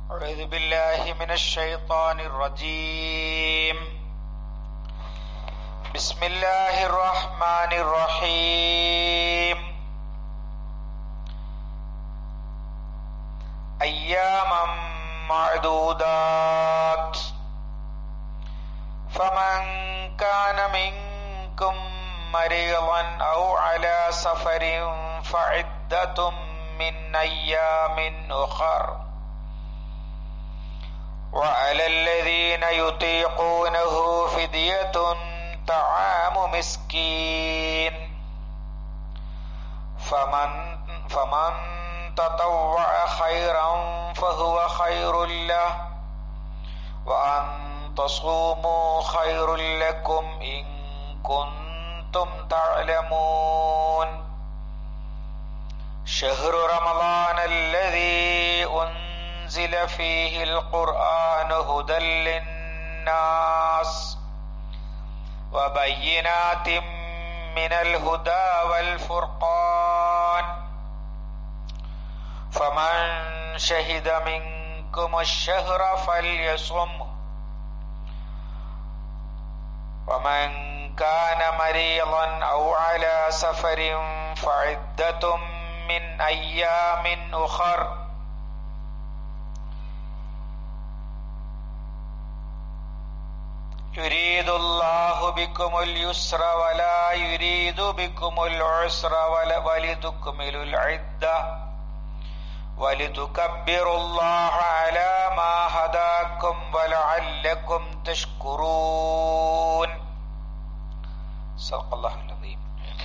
أعوذ بالله من الشيطان الرجيم بسم الله الرحمن الرحيم أياما معدودات فمن كان منكم مريضا أو على سفر فعدة من أيام أخر وعلى الذين يطيقونه فدية طعام مسكين فمن فمن تطوع خيرا فهو خير له وأن تصوموا خير لكم إن كنتم تعلمون شهر رمضان الذي أنزل فيه القرآن هدى للناس وبينات من الهدى والفرقان فمن شهد منكم الشهر فليصمه ومن كان مريضا أو على سفر فعدة من أيام أخر يريد الله بكم اليسر ولا يريد بكم العسر ولتكملوا العدة ولتكبروا الله على ما هداكم ولعلكم تشكرون صدق الله العظيم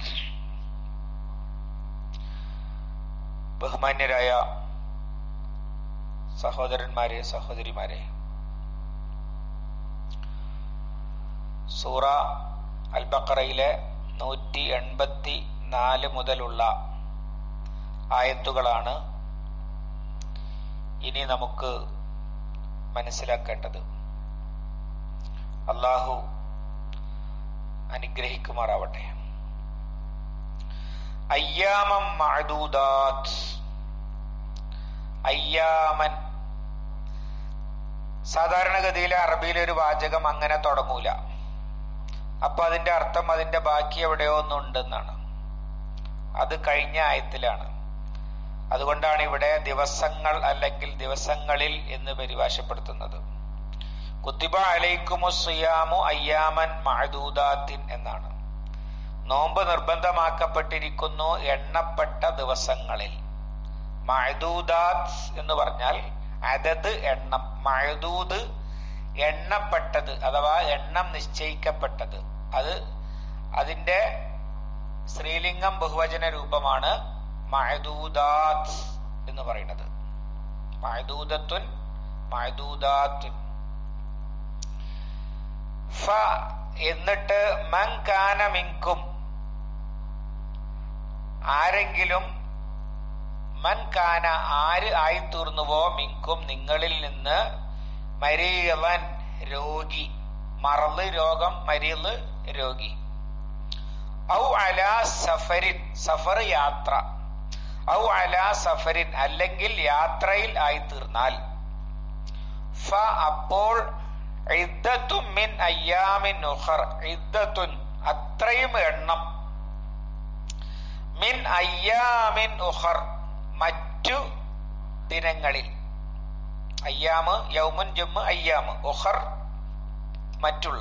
ബഹുമാന്യരായ സഹോദരന്മാരെ സഹോദരിമാരെ സൂറ അൽ ബക്കറയിലെ നൂറ്റി എൺപത്തി നാല് മുതലുള്ള ആയത്തുകളാണ് ഇനി നമുക്ക് മനസ്സിലാക്കേണ്ടത് അള്ളാഹു അനുഗ്രഹിക്കുമാറാവട്ടെ അയ്യാമം മഅദൂദാത്ത് അയ്യാമൻ സാധാരണഗതിയിൽ അറബിയിലെ ഒരു വാചകം അങ്ങനെ തുടങ്ങൂല അപ്പൊ അതിന്റെ അർത്ഥം അതിന്റെ ബാക്കി എവിടെയോ ഒന്നുണ്ടെന്നാണ് അത് കഴിഞ്ഞ ആയത്തിലാണ് അതുകൊണ്ടാണ് ഇവിടെ ദിവസങ്ങൾ അല്ലെങ്കിൽ ദിവസങ്ങളിൽ എന്ന് പരിഭാഷപ്പെടുത്തുന്നത് കുത്തിബ അലൈക്കുമു സിയാമു അയ്യാമൻ മഅദൂദാത്തിൻ എന്നാണ് നോമ്പ് നിർബന്ധമാക്കപ്പെട്ടിരിക്കുന്നു എണ്ണപ്പെട്ട ദിവസങ്ങളിൽ മഅദൂദാത്ത് എന്ന് പറഞ്ഞാൽ അതത് എണ്ണം മഅദൂദ് എണ്ണപ്പെട്ടത് അഥവാ എണ്ണം നിശ്ചയിക്കപ്പെട്ടത് അത് അതിന്റെ സ്ത്രീലിംഗം ബഹുവചന രൂപമാണ് മഅദൂദാത്ത് എന്ന് പറയുന്നത് മഅദൂദത്തുൻ മഅദൂദാത്തുൻ ഫ എന്നിട്ട് മൻ കാന മിങ്കും ആരെങ്കിലും മൻ കാന ആര് ആയിത്തീർന്നുവോ മിങ്കും നിങ്ങളിൽ നിന്ന് മരീളൻ രോഗി മറല് രോഗം മരീള് രോഗി ഔ അല സഫരിൻ സഫർ യാത്ര ഔ അല സഫരിൻ അല്ലെങ്കിൽ യാത്രയിൽ ആയിത്തീർന്നാൽ ഫ അപ്പോൾ ഇദ്ദത്തും മിൻ അയ്യാമിൻ ഉഖർ ഇദ്ദത്തുൻ അത്രയും എണ്ണം മിൻ അയ്യാമിൻ ഉഖർ മറ്റു ദിനങ്ങളിൽ അയ്യാമ് യൗമുൻ ജമ്മ് അയ്യാമ് ഉഖർ മറ്റുള്ള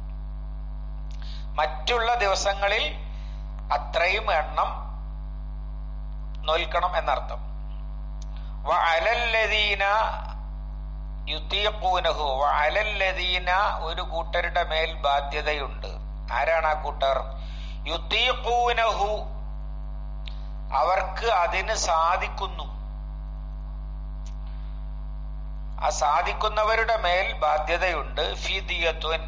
മറ്റുള്ള ദിവസങ്ങളിൽ അത്രയും എണ്ണം നോൽക്കണം എന്നർത്ഥം വ അലല്ലദീന യുത്തീഖൂനഹു വ അലല്ലദീന ഒരു കൂട്ടരുടെ മേൽ ബാധ്യതയുണ്ട് ആരാണ് ആ കൂട്ടർ യുത്തീഖൂനഹു അവർക്ക് അതിന് സാധിക്കുന്നു ആ സാധിക്കുന്നവരുടെ മേൽ ബാധ്യതയുണ്ട് ഫിദിയത്വൻ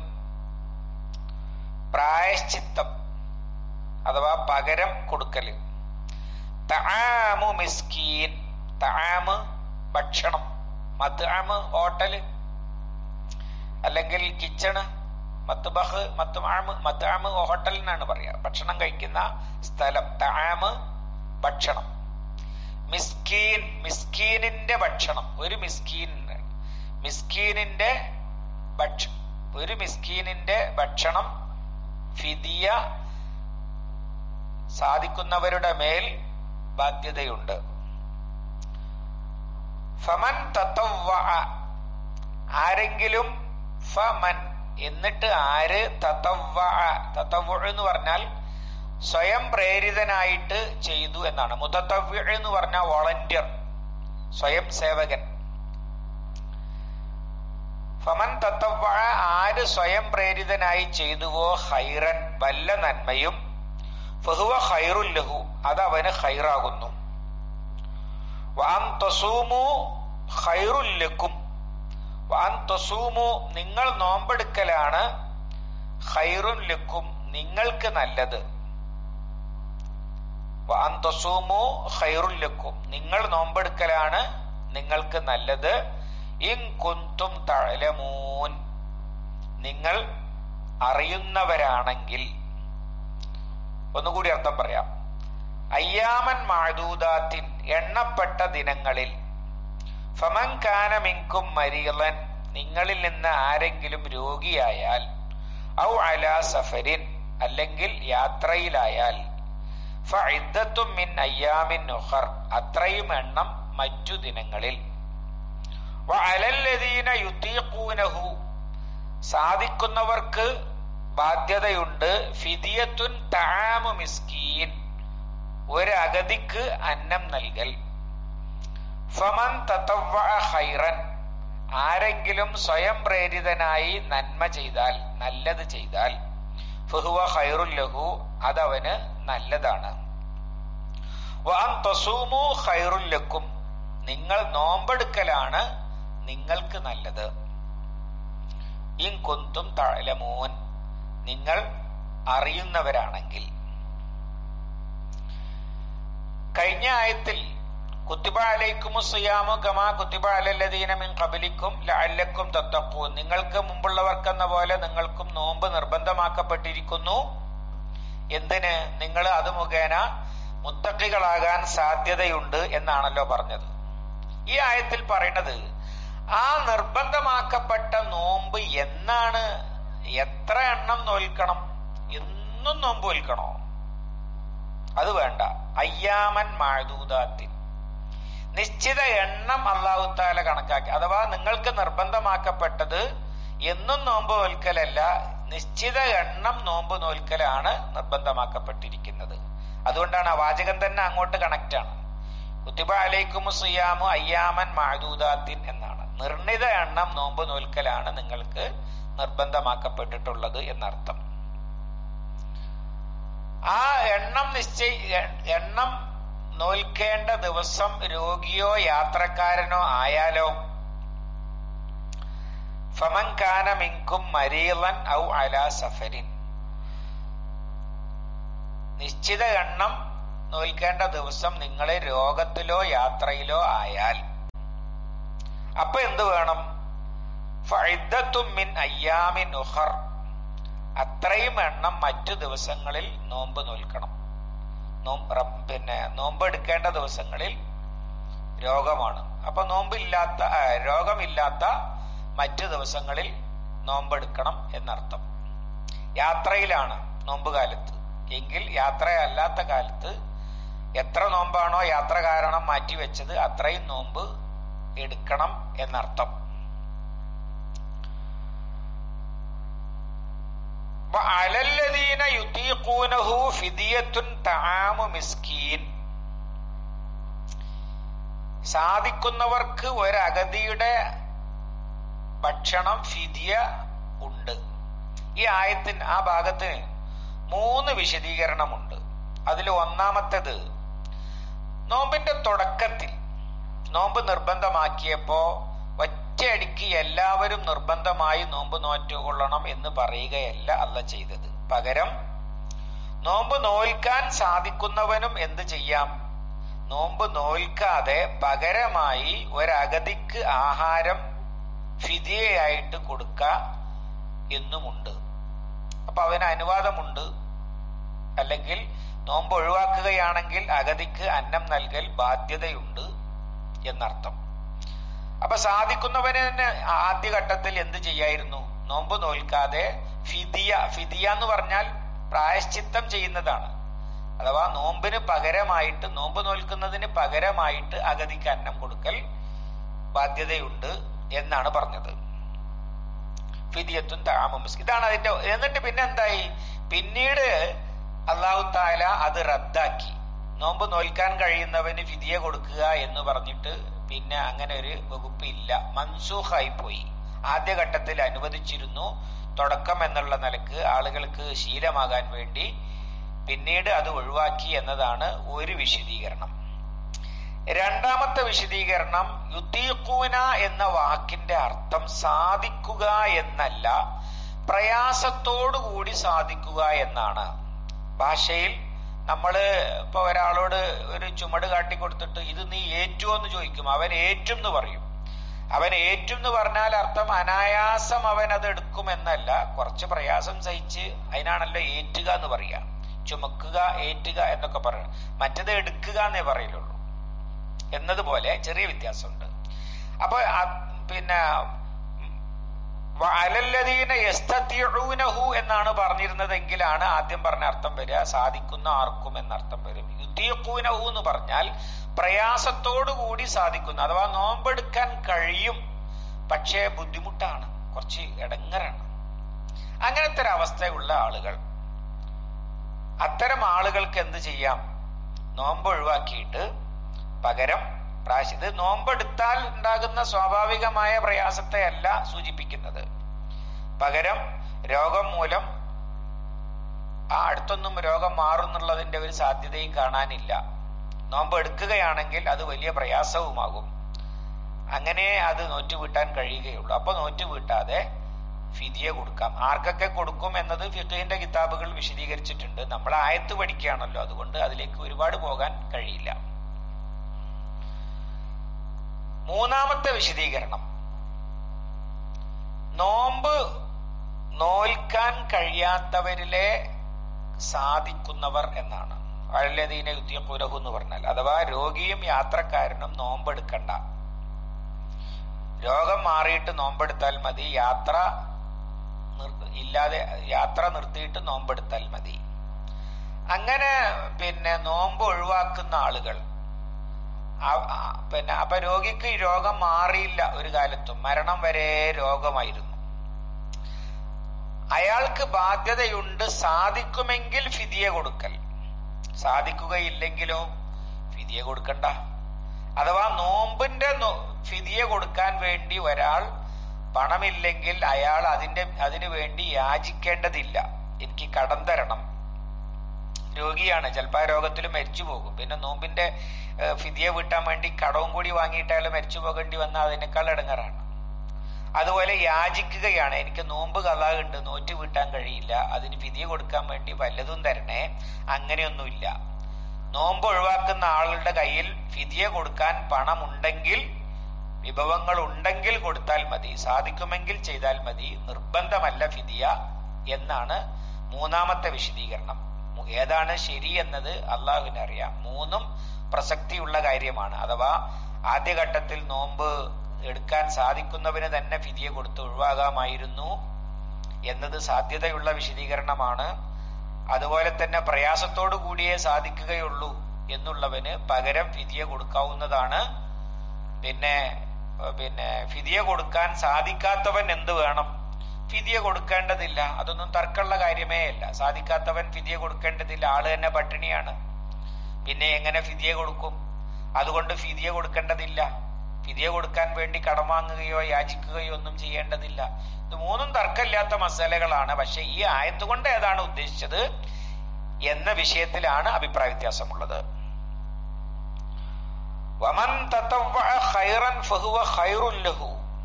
പ്രായശ്ചിത്തം അഥവാ പകരം കൊടുക്കല് തആമു മിസ്കീൻ തആമ് ഭക്ഷണം മത്ആമ് ഹോട്ടല് അല്ലെങ്കിൽ കിച്ചണ് മത്തുബഹ് മത്തുആമ് മത്ആമ് ഹോട്ടൽ എന്നാണ് പറയാ ഭക്ഷണം കഴിക്കുന്ന സ്ഥലം തആമ് ഭക്ഷണം മിസ്കീൻ മിസ്കീനിന്റെ ഭക്ഷണം ഒരു മിസ്കീൻ മിസ്കീനിന്റെ ഭക്ഷ ഒരു മിസ്കീനിന്റെ ഭക്ഷണം ഫിദിയ സാധിക്കുന്നവരുടെ മേൽ ബാധ്യതയുണ്ട് ഫമൻ തത്തവ്വ ആരെങ്കിലും ഫമൻ എന്നിട്ട് ആര് തത്തവ്വ തത്തവ്വ എന്ന് പറഞ്ഞാൽ സ്വയം പ്രേരിതനായിട്ട് ചെയ്തു എന്നാണ് മുതത്തവ്യ എന്ന് പറഞ്ഞാൽ വോളണ്ടിയർ സ്വയം സേവകൻ ഫമൻ തത്തവ്വ ആര് സ്വയം പ്രേരിതനായി ചെയ്തുവോ ഹൈറൻ വല്ല നന്മയും ഫഹുവ ഹൈറുല്ലഹു അത് അവന് ഹൈറാകുന്നു വാൻ തസൂമു ഹൈറുല്ലക്കും വാൻ തസൂമു നിങ്ങൾ നോമ്പെടുക്കലാണ് ഹൈറുല്ലക്കും നിങ്ങൾക്ക് നല്ലത് വാൻ തസൂമു ഹൈറുല്ലക്കും നിങ്ങൾ നോമ്പെടുക്കലാണ് നിങ്ങൾക്ക് നല്ലത് ഇൻ കുന്തും തഴലമൂൻ നിങ്ങൾ അറിയുന്നവരാണെങ്കിൽ ഒന്നുകൂടി അർത്ഥം പറയാം അയ്യാമൻ മാഴൂദാത്തിൻ എണ്ണപ്പെട്ട ദിനങ്ങളിൽ ഫമൻ കാന മിങ്കും മരീലൻ നിങ്ങളിൽ നിന്ന് ആരെങ്കിലും രോഗിയായാൽ ഔ അലാ സഫരിൻ അല്ലെങ്കിൽ യാത്രയിലായാൽ ഫഇദ്ദത്തും മിൻ അയ്യാമിൻ ഉഖർ അത്രയും എണ്ണം മറ്റു ദിനങ്ങളിൽ വഅലല്ലദീന യുതീഖൂനഹു സാധിക്കുന്നവർക്ക് ബാധ്യതയുണ്ട് ഫിദിയത്തുൻ തആമു മിസ്കീൻ ഒരു അഗതിക്ക് അന്നം നൽകൽ ഫമൻ തത്തവ്വ ഖൈറൻ ആരെങ്കിലും സ്വയം പ്രേരിതനായി നന്മ ചെയ്താൽ നല്ലത് ചെയ്താൽ ഫഹുവ ഖൈറുൽ ലഹു അതവന് നല്ലതാണ് വഅൻ തസൂമു ഖൈറുൽ ലക്കും നിങ്ങൾ നോമ്പെടുക്കലാണ് നിങ്ങൾക്ക് നല്ലത് ഇൻ കൊന്തും തഴലമൂൻ നിങ്ങൾ അറിയുന്നവരാണെങ്കിൽ കഴിഞ്ഞ ആയത്തിൽ കുത്തിബ അലൈക്കും സുയാമു ഗമാ കുത്തിബ അലല്ലദീന മിൻ കബലിക്കും ലഅല്ലക്കും തത്തക്കൂ നിങ്ങൾക്ക് മുമ്പുള്ളവർക്കെന്ന പോലെ നിങ്ങൾക്കും നോമ്പ് നിർബന്ധമാക്കപ്പെട്ടിരിക്കുന്നു എന്തിന് നിങ്ങൾ അത് മുഖേന മുത്തക്കികളാകാൻ സാധ്യതയുണ്ട് എന്നാണല്ലോ പറഞ്ഞത് ഈ ആയത്തിൽ പറയുന്നത് ആ നിർബന്ധമാക്കപ്പെട്ട നോമ്പ് എന്നാണ് എത്ര എണ്ണം നോൽക്കണം എന്നും നോമ്പ് നോൽക്കണോ അത് വേണ്ട അയ്യാമൻ മാഴൂദാത്തിൽ നിശ്ചിത എണ്ണം അള്ളാഹുത്താല കണക്കാക്കി അഥവാ നിങ്ങൾക്ക് നിർബന്ധമാക്കപ്പെട്ടത് എന്നും നോമ്പ് നോൽക്കലല്ല നിശ്ചിത എണ്ണം നോമ്പ് നോൽക്കലാണ് നിർബന്ധമാക്കപ്പെട്ടിരിക്കുന്നത് അതുകൊണ്ടാണ് ആ വാചകം തന്നെ അങ്ങോട്ട് കണക്റ്റ് ആണ് കുത്തിബ അലൈക്കും സുയാമു അയ്യാമൻ മാഴൂദാത്തിൻ എന്നാണ് നിർണിത എണ്ണം നോമ്പ് നോൽക്കലാണ് നിങ്ങൾക്ക് നിർബന്ധമാക്കപ്പെട്ടിട്ടുള്ളത് എന്നർത്ഥം ആ എണ്ണം നിശ്ചയ എണ്ണം നോൽക്കേണ്ട ദിവസം രോഗിയോ യാത്രക്കാരനോ ആയാലോ ഫമൻ കാന മിങ്കും മരീലൻ ഔ അലാ സഫരിൻ നിശ്ചിത എണ്ണം നോൽക്കേണ്ട ദിവസം നിങ്ങൾ രോഗത്തിലോ യാത്രയിലോ ആയാൽ അപ്പൊ എന്ത് വേണം ഫഇദ്ദത്തും മിൻ അയ്യാമിൻ ഉഖർ അത്രയും എണ്ണം മറ്റു ദിവസങ്ങളിൽ നോമ്പ് നോൽക്കണം പിന്നെ നോമ്പ് എടുക്കേണ്ട ദിവസങ്ങളിൽ രോഗമാണ് അപ്പൊ നോമ്പില്ലാത്ത രോഗമില്ലാത്ത മറ്റു ദിവസങ്ങളിൽ നോമ്പെടുക്കണം എന്നർത്ഥം യാത്രയിലാണ് നോമ്പ് കാലത്ത് എങ്കിൽ യാത്രയല്ലാത്ത കാലത്ത് എത്ര നോമ്പാണോ യാത്ര കാരണം മാറ്റിവെച്ചത് അത്രയും നോമ്പ് എടുക്കണം എന്നർത്ഥം അലല്ലദീന യുതീഖൂനഹു ഫിദിയത്തുൻ തആമു മിസ്കീൻ സാധിക്കുന്നവർക്ക് ഒരഗതിയുടെ ഭക്ഷണം ഫിദിയ ഉണ്ട് ഈ ആയത്തിന് ആ ഭാഗത്തിന് മൂന്ന് വിശദീകരണമുണ്ട് അതിൽ ഒന്നാമത്തേത് നോമ്പിന്റെ തുടക്കത്തിൽ നോമ്പ് നിർബന്ധമാക്കിയപ്പോ ഒറ്റയടിക്ക് എല്ലാവരും നിർബന്ധമായി നോമ്പ് നോറ്റുകൊള്ളണം എന്ന് പറയുകയല്ല അല്ല ചെയ്തത് പകരം നോമ്പ് നോൽക്കാൻ സാധിക്കുന്നവനും എന്ത് ചെയ്യാം നോമ്പ് നോൽക്കാതെ പകരമായി ഒരഗതിക്ക് ആഹാരം ഫിദിയയായിട്ട് കൊടുക്ക എന്നുമുണ്ട് അപ്പൊ അവന് അനുവാദമുണ്ട് അല്ലെങ്കിൽ നോമ്പ് ഒഴിവാക്കുകയാണെങ്കിൽ അഗതിക്ക് അന്നം നൽകൽ ബാധ്യതയുണ്ട് എന്നർത്ഥം അപ്പൊ സാധിക്കുന്നവന് തന്നെ ആദ്യഘട്ടത്തിൽ എന്ത് ചെയ്യായിരുന്നു നോമ്പ് നോൽക്കാതെ ഫിദിയ ഫിദിയ എന്ന് പറഞ്ഞാൽ പ്രായശ്ചിത്തം ചെയ്യുന്നതാണ് അഥവാ നോമ്പിന് പകരമായിട്ട് നോമ്പ് നോൽക്കുന്നതിന് പകരമായിട്ട് അഗതിക്ക് അന്നം കൊടുക്കൽ ബാധ്യതയുണ്ട് എന്നാണ് പറഞ്ഞത് ഫിദിയത്തും താമും ഇതാണ് അതിന്റെ എന്നിട്ട് പിന്നെ എന്തായി പിന്നീട് അള്ളാഹു താല അത് റദ്ദാക്കി നോമ്പ് നോൽക്കാൻ കഴിയുന്നവന് ഫിദിയ കൊടുക്കുക എന്ന് പറഞ്ഞിട്ട് പിന്നെ അങ്ങനെ ഒരു വകുപ്പ് ഇല്ല മൻസൂഖായി പോയി ആദ്യഘട്ടത്തിൽ അനുവദിച്ചിരുന്നു തുടക്കം എന്നുള്ള നിലക്ക് ആളുകൾക്ക് ശീലമാകാൻ വേണ്ടി പിന്നീട് അത് ഒഴിവാക്കി എന്നതാണ് ഒരു വിശദീകരണം രണ്ടാമത്തെ വിശദീകരണം യുദ്ധീഖൂന എന്ന വാക്കിന്റെ അർത്ഥം സാധിക്കുക എന്നല്ല പ്രയാസത്തോടുകൂടി സാധിക്കുക എന്നാണ് ഭാഷയിൽ നമ്മള് ഇപ്പൊ ഒരാളോട് ഒരു ചുമട് കാട്ടിക്കൊടുത്തിട്ട് ഇത് നീ ഏറ്റുമോ എന്ന് ചോദിക്കും അവൻ ഏറ്റും എന്ന് പറയും അവൻ ഏറ്റും എന്ന് പറഞ്ഞാൽ അർത്ഥം അനായാസം അവൻ അത് എടുക്കുമെന്നല്ല കുറച്ച് പ്രയാസം സഹിച്ച് അതിനാണല്ലോ ഏറ്റുക എന്ന് പറയുക ചുമക്കുക ഏറ്റുക എന്നൊക്കെ പറയണം മറ്റത് എടുക്കുക എന്നേ പറയലുള്ളൂ എന്നതുപോലെ ചെറിയ വ്യത്യാസമുണ്ട് അപ്പൊ പിന്നെ അലല്ലദീന യസ്തത്തിഊനഹു എന്നാണ് പറഞ്ഞിരുന്നതെങ്കിലാണ് ആദ്യം പറഞ്ഞ അർത്ഥം വരിക സാധിക്കുന്ന ആർക്കും എന്നർത്ഥം വരും യുദ്ധീഖൂനഹു എന്ന് പറഞ്ഞാൽ പ്രയാസത്തോടു കൂടി സാധിക്കുന്ന അഥവാ നോമ്പെടുക്കാൻ കഴിയും പക്ഷേ ബുദ്ധിമുട്ടാണ് കുറച്ച് ഇടങ്ങറാണ് അങ്ങനത്തെ ഒരു അവസ്ഥയുള്ള ആളുകൾ അത്തരം ആളുകൾക്ക് എന്ത് ചെയ്യാം നോമ്പ് ഒഴിവാക്കിയിട്ട് പകരം പ്രാശ് ഇത് നോമ്പെടുത്താൽ ഉണ്ടാകുന്ന സ്വാഭാവികമായ പ്രയാസത്തെ അല്ല സൂചിപ്പിക്കുന്നത് പകരം രോഗം മൂലം ആ അടുത്തൊന്നും രോഗം മാറുന്നുള്ളതിന്റെ ഒരു സാധ്യതയും കാണാനില്ല നോമ്പ് എടുക്കുകയാണെങ്കിൽ അത് വലിയ പ്രയാസവുമാകും അങ്ങനെ അത് നോറ്റുവീട്ടാൻ കഴിയുകയുള്ളൂ അപ്പൊ നോറ്റുവീട്ടാതെ ഫിദിയ കൊടുക്കാം ആർക്കൊക്കെ കൊടുക്കും എന്നത് ഫിഖിന്റെ കിതാബുകൾ വിശദീകരിച്ചിട്ടുണ്ട് നമ്മൾ ആയത്ത് പഠിക്കുകയാണല്ലോ അതുകൊണ്ട് അതിലേക്ക് ഒരുപാട് പോകാൻ കഴിയില്ല മൂന്നാമത്തെ വിശദീകരണം നോമ്പ് നോൽക്കാൻ കഴിയാത്തവരിലെ സാധിക്കുന്നവർ എന്നാണ് അഴലതീന യുദ്ധിയപുരഹു എന്ന് പറഞ്ഞാൽ അഥവാ രോഗിയും യാത്രക്കാരനും നോമ്പെടുക്കണ്ട രോഗം മാറിയിട്ട് നോമ്പെടുത്താൽ മതി യാത്ര ഇല്ലാതെ യാത്ര നിർത്തിയിട്ട് നോമ്പെടുത്താൽ മതി അങ്ങനെ പിന്നെ നോമ്പ് ഒഴിവാക്കുന്ന ആളുകൾ പിന്നെ അപ്പൊ രോഗിക്ക് ഈ രോഗം മാറിയില്ല ഒരു കാലത്തും മരണം വരെ രോഗമായിരുന്നു അയാൾക്ക് ബാധ്യതയുണ്ട് സാധിക്കുമെങ്കിൽ ഫിദിയ കൊടുക്കൽ സാധിക്കുകയില്ലെങ്കിലോ ഫിദിയ കൊടുക്കണ്ട അഥവാ നോമ്പിന്റെ ഫിദിയ കൊടുക്കാൻ വേണ്ടി ഒരാൾ പണമില്ലെങ്കിൽ അയാൾ അതിന്റെ അതിനു വേണ്ടി യാചിക്കേണ്ടതില്ല എനിക്ക് കടം തരണം രോഗിയാണ് ചിലപ്പോൾ ആ രോഗത്തിൽ മരിച്ചു പോകും പിന്നെ നോമ്പിന്റെ ഫിദിയ വീട്ടാൻ വേണ്ടി കടവും കൂടി വാങ്ങിയിട്ട് അയാൾ മരിച്ചു പോകേണ്ടി വന്നാൽ അതിനേക്കാൾ ഇടങ്ങറാണ് അതുപോലെ യാചിക്കുകയാണ് എനിക്ക് നോമ്പ് കഥാകുണ്ട് നോറ്റ് വീട്ടാൻ കഴിയില്ല അതിന് ഫിദിയ കൊടുക്കാൻ വേണ്ടി വല്ലതും തരണേ അങ്ങനെയൊന്നുമില്ല നോമ്പ് ഒഴിവാക്കുന്ന ആളുടെ കയ്യിൽ ഫിദിയ കൊടുക്കാൻ പണമുണ്ടെങ്കിൽ വിഭവങ്ങൾ ഉണ്ടെങ്കിൽ കൊടുത്താൽ മതി സാധിക്കുമെങ്കിൽ ചെയ്താൽ മതി നിർബന്ധമല്ല ഫിദിയ എന്നാണ് മൂന്നാമത്തെ വിശദീകരണം ഏതാണ് ശരി എന്നത് അള്ളാഹുവിന് അറിയാം മൂന്നും പ്രസക്തിയുള്ള കാര്യമാണ് അഥവാ ആദ്യഘട്ടത്തിൽ നോമ്പ് എടുക്കാൻ സാധിക്കുന്നവന് തന്നെ ഫിദിയ കൊടുത്ത് ഒഴിവാകാമായിരുന്നു എന്നത് സാധ്യതയുള്ള വിശദീകരണമാണ് അതുപോലെ തന്നെ പ്രയാസത്തോടു കൂടിയേ സാധിക്കുകയുള്ളൂ എന്നുള്ളവന് പകരം ഫിദിയ കൊടുക്കാവുന്നതാണ് പിന്നെ പിന്നെ ഫിദിയ കൊടുക്കാൻ സാധിക്കാത്തവൻ എന്ത് വേണം ഫിദിയ കൊടുക്കേണ്ടതില്ല അതൊന്നും തർക്കമുള്ള കാര്യമേ അല്ല സാധിക്കാത്തവൻ ഫിദിയ കൊടുക്കേണ്ടതില്ല ആള് തന്നെ പട്ടിണിയാണ് പിന്നെ എങ്ങനെ ഫിദിയ കൊടുക്കും അതുകൊണ്ട് ഫിദിയ കൊടുക്കേണ്ടതില്ല ഫിദിയ കൊടുക്കാൻ വേണ്ടി കടം വാങ്ങുകയോ യാചിക്കുകയോ ഒന്നും ചെയ്യേണ്ടതില്ല ഇത് മൂന്നും തർക്കമില്ലാത്ത മസാലകളാണ് പക്ഷെ ഈ ആയത്തുകൊണ്ട് ഏതാണ് ഉദ്ദേശിച്ചത് എന്ന വിഷയത്തിലാണ് അഭിപ്രായ വ്യത്യാസമുള്ളത് വമൻ ഖൈറൻ ഫഹുവ ഖൈറുൻ ലഹു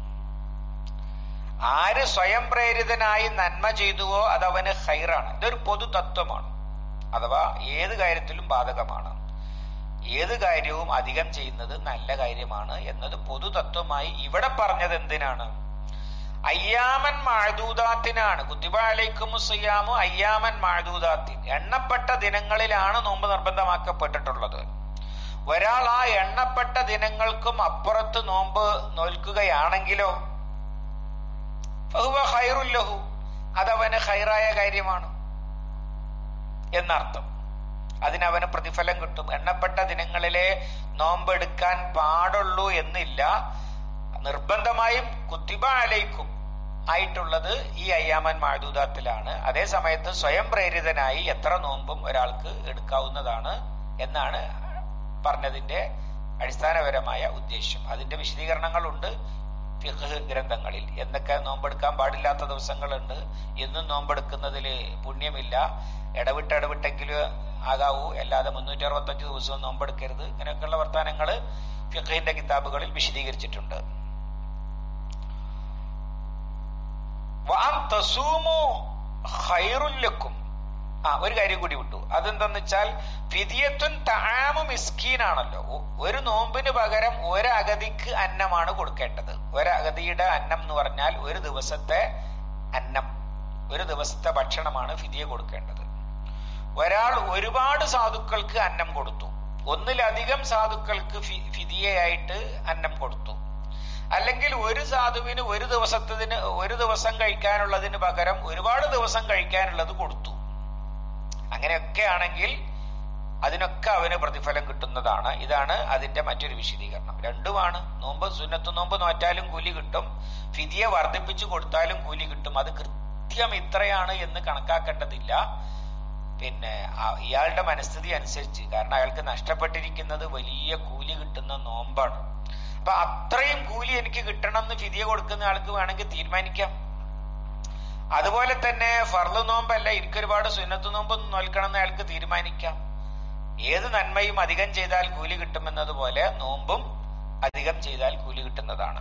ആര് സ്വയം പ്രേരിതനായി നന്മ ചെയ്തുവോ അത് അവന് ഹൈറാണ് ഇതൊരു പൊതു തത്വമാണ് അഥവാ ഏത് കാര്യത്തിലും ബാധകമാണ് ഏത് കാര്യവും അധികം ചെയ്യുന്നത് നല്ല കാര്യമാണ് എന്നത് പൊതു തത്വമായി ഇവിടെ പറഞ്ഞത് എന്തിനാണ് അയ്യാമൻ മാഴദൂദാത്തിനാണ് കുത്തിബാലൈക്കുമുസയ്യാമു അയ്യാമൻ മാഴദൂദാത്തിൻ എണ്ണപ്പെട്ട ദിനങ്ങളിലാണ് നോമ്പ് നിർബന്ധമാക്കപ്പെട്ടിട്ടുള്ളത് ഒരാൾ ആ എണ്ണപ്പെട്ട ദിനങ്ങൾക്കും അപ്പുറത്ത് നോമ്പ് നോൽക്കുകയാണെങ്കിലോ ഫഹുവ ഖൈറുല്ലഹു അതവന് ഖൈറായ കാര്യമാണ് എന്നർത്ഥം അതിനവന് പ്രതിഫലം കിട്ടും എണ്ണപ്പെട്ട ദിനങ്ങളിലെ നോമ്പെടുക്കാൻ പാടുള്ളൂ എന്നില്ല നിർബന്ധമായും കുത്തിബ അലൈക്കും ആയിട്ടുള്ളത് ഈ അയ്യാമൻ മാഴദൂദാത്തിലാണ് അതേ സമയത്ത് സ്വയം പ്രേരിതനായി എത്ര നോമ്പും ഒരാൾക്ക് എടുക്കാവുന്നതാണ് എന്നാണ് പറഞ്ഞതിന്റെ അടിസ്ഥാനപരമായ ഉദ്ദേശ്യം അതിന്റെ വിശദീകരണങ്ങളുണ്ട് ഫിഖ് ഗ്രന്ഥങ്ങളിൽ എന്തൊക്കെ നോമ്പെടുക്കാൻ പാടില്ലാത്ത ദിവസങ്ങളുണ്ട് എന്നും നോമ്പെടുക്കുന്നതിൽ പുണ്യമില്ല ഇടവിട്ട് ഇടവിട്ടെങ്കിലും ആകാവൂ അല്ലാതെ മുന്നൂറ്റി അറുപത്തഞ്ച് ദിവസവും നോമ്പെടുക്കരുത് ഇങ്ങനെയൊക്കെയുള്ള വർത്തമാനങ്ങൾ ഫിഖിന്റെ കിതാബുകളിൽ വിശദീകരിച്ചിട്ടുണ്ട് വാൻ തസൂമു ഖൈറുല്ലക്കും ആ ഒരു കാര്യം കൂടി വിട്ടു അതെന്താന്ന് വെച്ചാൽ ഫിദിയത്തുൻ താമു മിസ്കീനാണല്ലോ ഒരു നോമ്പിന് പകരം ഒരഗതിക്ക് അന്നമാണ് കൊടുക്കേണ്ടത് ഒരഗതിയുടെ അന്നം എന്ന് പറഞ്ഞാൽ ഒരു ദിവസത്തെ അന്നം ഒരു ദിവസത്തെ ഭക്ഷണമാണ് ഫിദിയ കൊടുക്കേണ്ടത് ഒരാൾ ഒരുപാട് സാധുക്കൾക്ക് അന്നം കൊടുത്തു ഒന്നിലധികം സാധുക്കൾക്ക് ഫിദിയയായിട്ട് അന്നം കൊടുത്തു അല്ലെങ്കിൽ ഒരു സാധുവിന് ഒരു ദിവസത്തിന് ഒരു ദിവസം കഴിക്കാനുള്ളതിന് പകരം ഒരുപാട് ദിവസം കഴിക്കാനുള്ളത് കൊടുത്തു അങ്ങനെയൊക്കെ ആണെങ്കിൽ അതിനൊക്കെ അവന് പ്രതിഫലം കിട്ടുന്നതാണ് ഇതാണ് അതിന്റെ മറ്റൊരു വിശദീകരണം രണ്ടുമാണ് നോമ്പ് സുന്നത്ത് നോമ്പ് നോറ്റാലും കൂലി കിട്ടും ഫിതിയ വർദ്ധിപ്പിച്ചു കൊടുത്താലും കൂലി കിട്ടും അത് കൃത്യം ഇത്രയാണ് എന്ന് കണക്കാക്കേണ്ടതില്ല പിന്നെ ഇയാളുടെ മനസ്ഥിതി അനുസരിച്ച് കാരണം അയാൾക്ക് നഷ്ടപ്പെട്ടിരിക്കുന്നത് വലിയ കൂലി കിട്ടുന്ന നോമ്പാണ് അപ്പൊ അത്രയും കൂലി എനിക്ക് കിട്ടണം എന്ന് ഫിതിയ കൊടുക്കുന്ന ആൾക്ക് വേണമെങ്കിൽ തീരുമാനിക്കാം അതുപോലെ തന്നെ ഫർദ് നോമ്പല്ല എനിക്കൊരുപാട് സുന്നത്ത് നോമ്പൊന്നും നോൽക്കണം എന്ന് അയാൾക്ക് തീരുമാനിക്കാം ഏത് നന്മയും അധികം ചെയ്താൽ കൂലി കിട്ടുമെന്നതുപോലെ നോമ്പും അധികം ചെയ്താൽ കൂലി കിട്ടുന്നതാണ്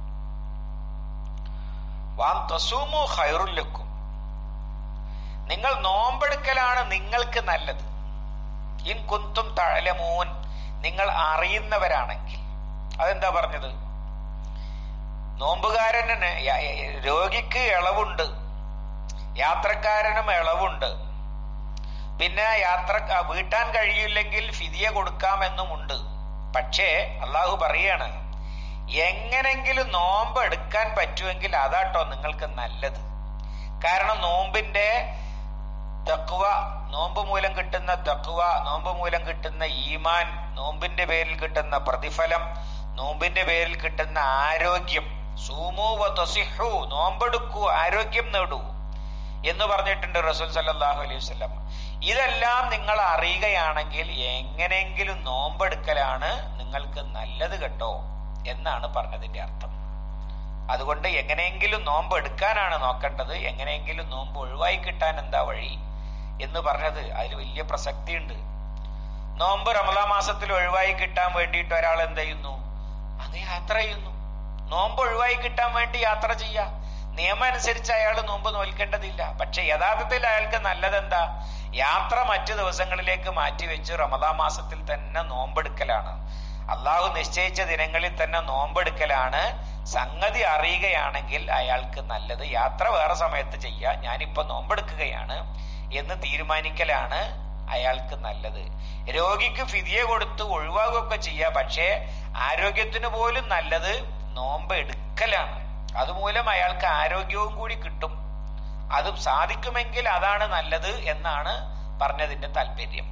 വാം തസൂമു ഖൈറുല്ലക്കും നിങ്ങൾ നോമ്പെടുക്കലാണ് നിങ്ങൾക്ക് നല്ലത് ഇൻ കുന്തും തഴലമൂൻ നിങ്ങൾ അറിയുന്നവരാണെങ്കിൽ അതെന്താ പറഞ്ഞത് നോമ്പുകാരന് രോഗിക്ക് ഇളവുണ്ട് യാത്രക്കാരനും ഇളവുണ്ട് പിന്നെ യാത്ര വീട്ടാൻ കഴിയില്ലെങ്കിൽ ഫിതിയ കൊടുക്കാമെന്നുമുണ്ട് പക്ഷേ അള്ളാഹു പറയാണ് എങ്ങനെങ്കിലും നോമ്പ് എടുക്കാൻ പറ്റുമെങ്കിൽ അതാട്ടോ നിങ്ങൾക്ക് നല്ലത് കാരണം നോമ്പിന്റെ തക്കുവ നോമ്പ് മൂലം കിട്ടുന്ന തക്കുവ നോമ്പ് മൂലം കിട്ടുന്ന ഈമാൻ നോമ്പിന്റെ പേരിൽ കിട്ടുന്ന പ്രതിഫലം നോമ്പിന്റെ പേരിൽ കിട്ടുന്ന ആരോഗ്യം സൂമു തൊസിഹു നോമ്പെടുക്കൂ ആരോഗ്യം നേടൂ എന്ന് പറഞ്ഞിട്ടുണ്ട് റസൂൽ സല്ലാഹു അലൈഹി വസ്ലം ഇതെല്ലാം നിങ്ങൾ അറിയുകയാണെങ്കിൽ എങ്ങനെയെങ്കിലും നോമ്പെടുക്കലാണ് നിങ്ങൾക്ക് നല്ലത് കേട്ടോ എന്നാണ് പറഞ്ഞതിന്റെ അർത്ഥം അതുകൊണ്ട് എങ്ങനെയെങ്കിലും നോമ്പ് എടുക്കാനാണ് നോക്കേണ്ടത് എങ്ങനെയെങ്കിലും നോമ്പ് ഒഴിവായി കിട്ടാൻ എന്താ വഴി എന്ന് പറഞ്ഞത് അതിൽ വലിയ പ്രസക്തിയുണ്ട് നോമ്പ് റമദാ മാസത്തിൽ ഒഴിവായി കിട്ടാൻ വേണ്ടിയിട്ട് ഒരാൾ എന്ത് ചെയ്യുന്നു അത് യാത്ര ചെയ്യുന്നു നോമ്പ് ഒഴിവായി കിട്ടാൻ വേണ്ടി യാത്ര ചെയ്യാം നിയമം അനുസരിച്ച് അയാൾ നോമ്പ് നോൽക്കേണ്ടതില്ല പക്ഷെ യഥാർത്ഥത്തിൽ അയാൾക്ക് നല്ലതെന്താ യാത്ര മറ്റു ദിവസങ്ങളിലേക്ക് മാറ്റിവെച്ച് റമദാ മാസത്തിൽ തന്നെ നോമ്പെടുക്കലാണ് അള്ളാഹു നിശ്ചയിച്ച ദിനങ്ങളിൽ തന്നെ നോമ്പെടുക്കലാണ് സംഗതി അറിയുകയാണെങ്കിൽ അയാൾക്ക് നല്ലത് യാത്ര വേറെ സമയത്ത് ചെയ്യാം ഞാനിപ്പോ നോമ്പെടുക്കുകയാണ് എന്ന് തീരുമാനിക്കലാണ് അയാൾക്ക് നല്ലത് രോഗിക്ക് ഫിതിയെ കൊടുത്ത് ഒഴിവാകുകയൊക്കെ ചെയ്യാം പക്ഷേ ആരോഗ്യത്തിന് പോലും നല്ലത് നോമ്പ് എടുക്കലാണ് അതുമൂലം അയാൾക്ക് ആരോഗ്യവും കൂടി കിട്ടും അതും സാധിക്കുമെങ്കിൽ അതാണ് നല്ലത് എന്നാണ് പറഞ്ഞതിന്റെ താല്പര്യം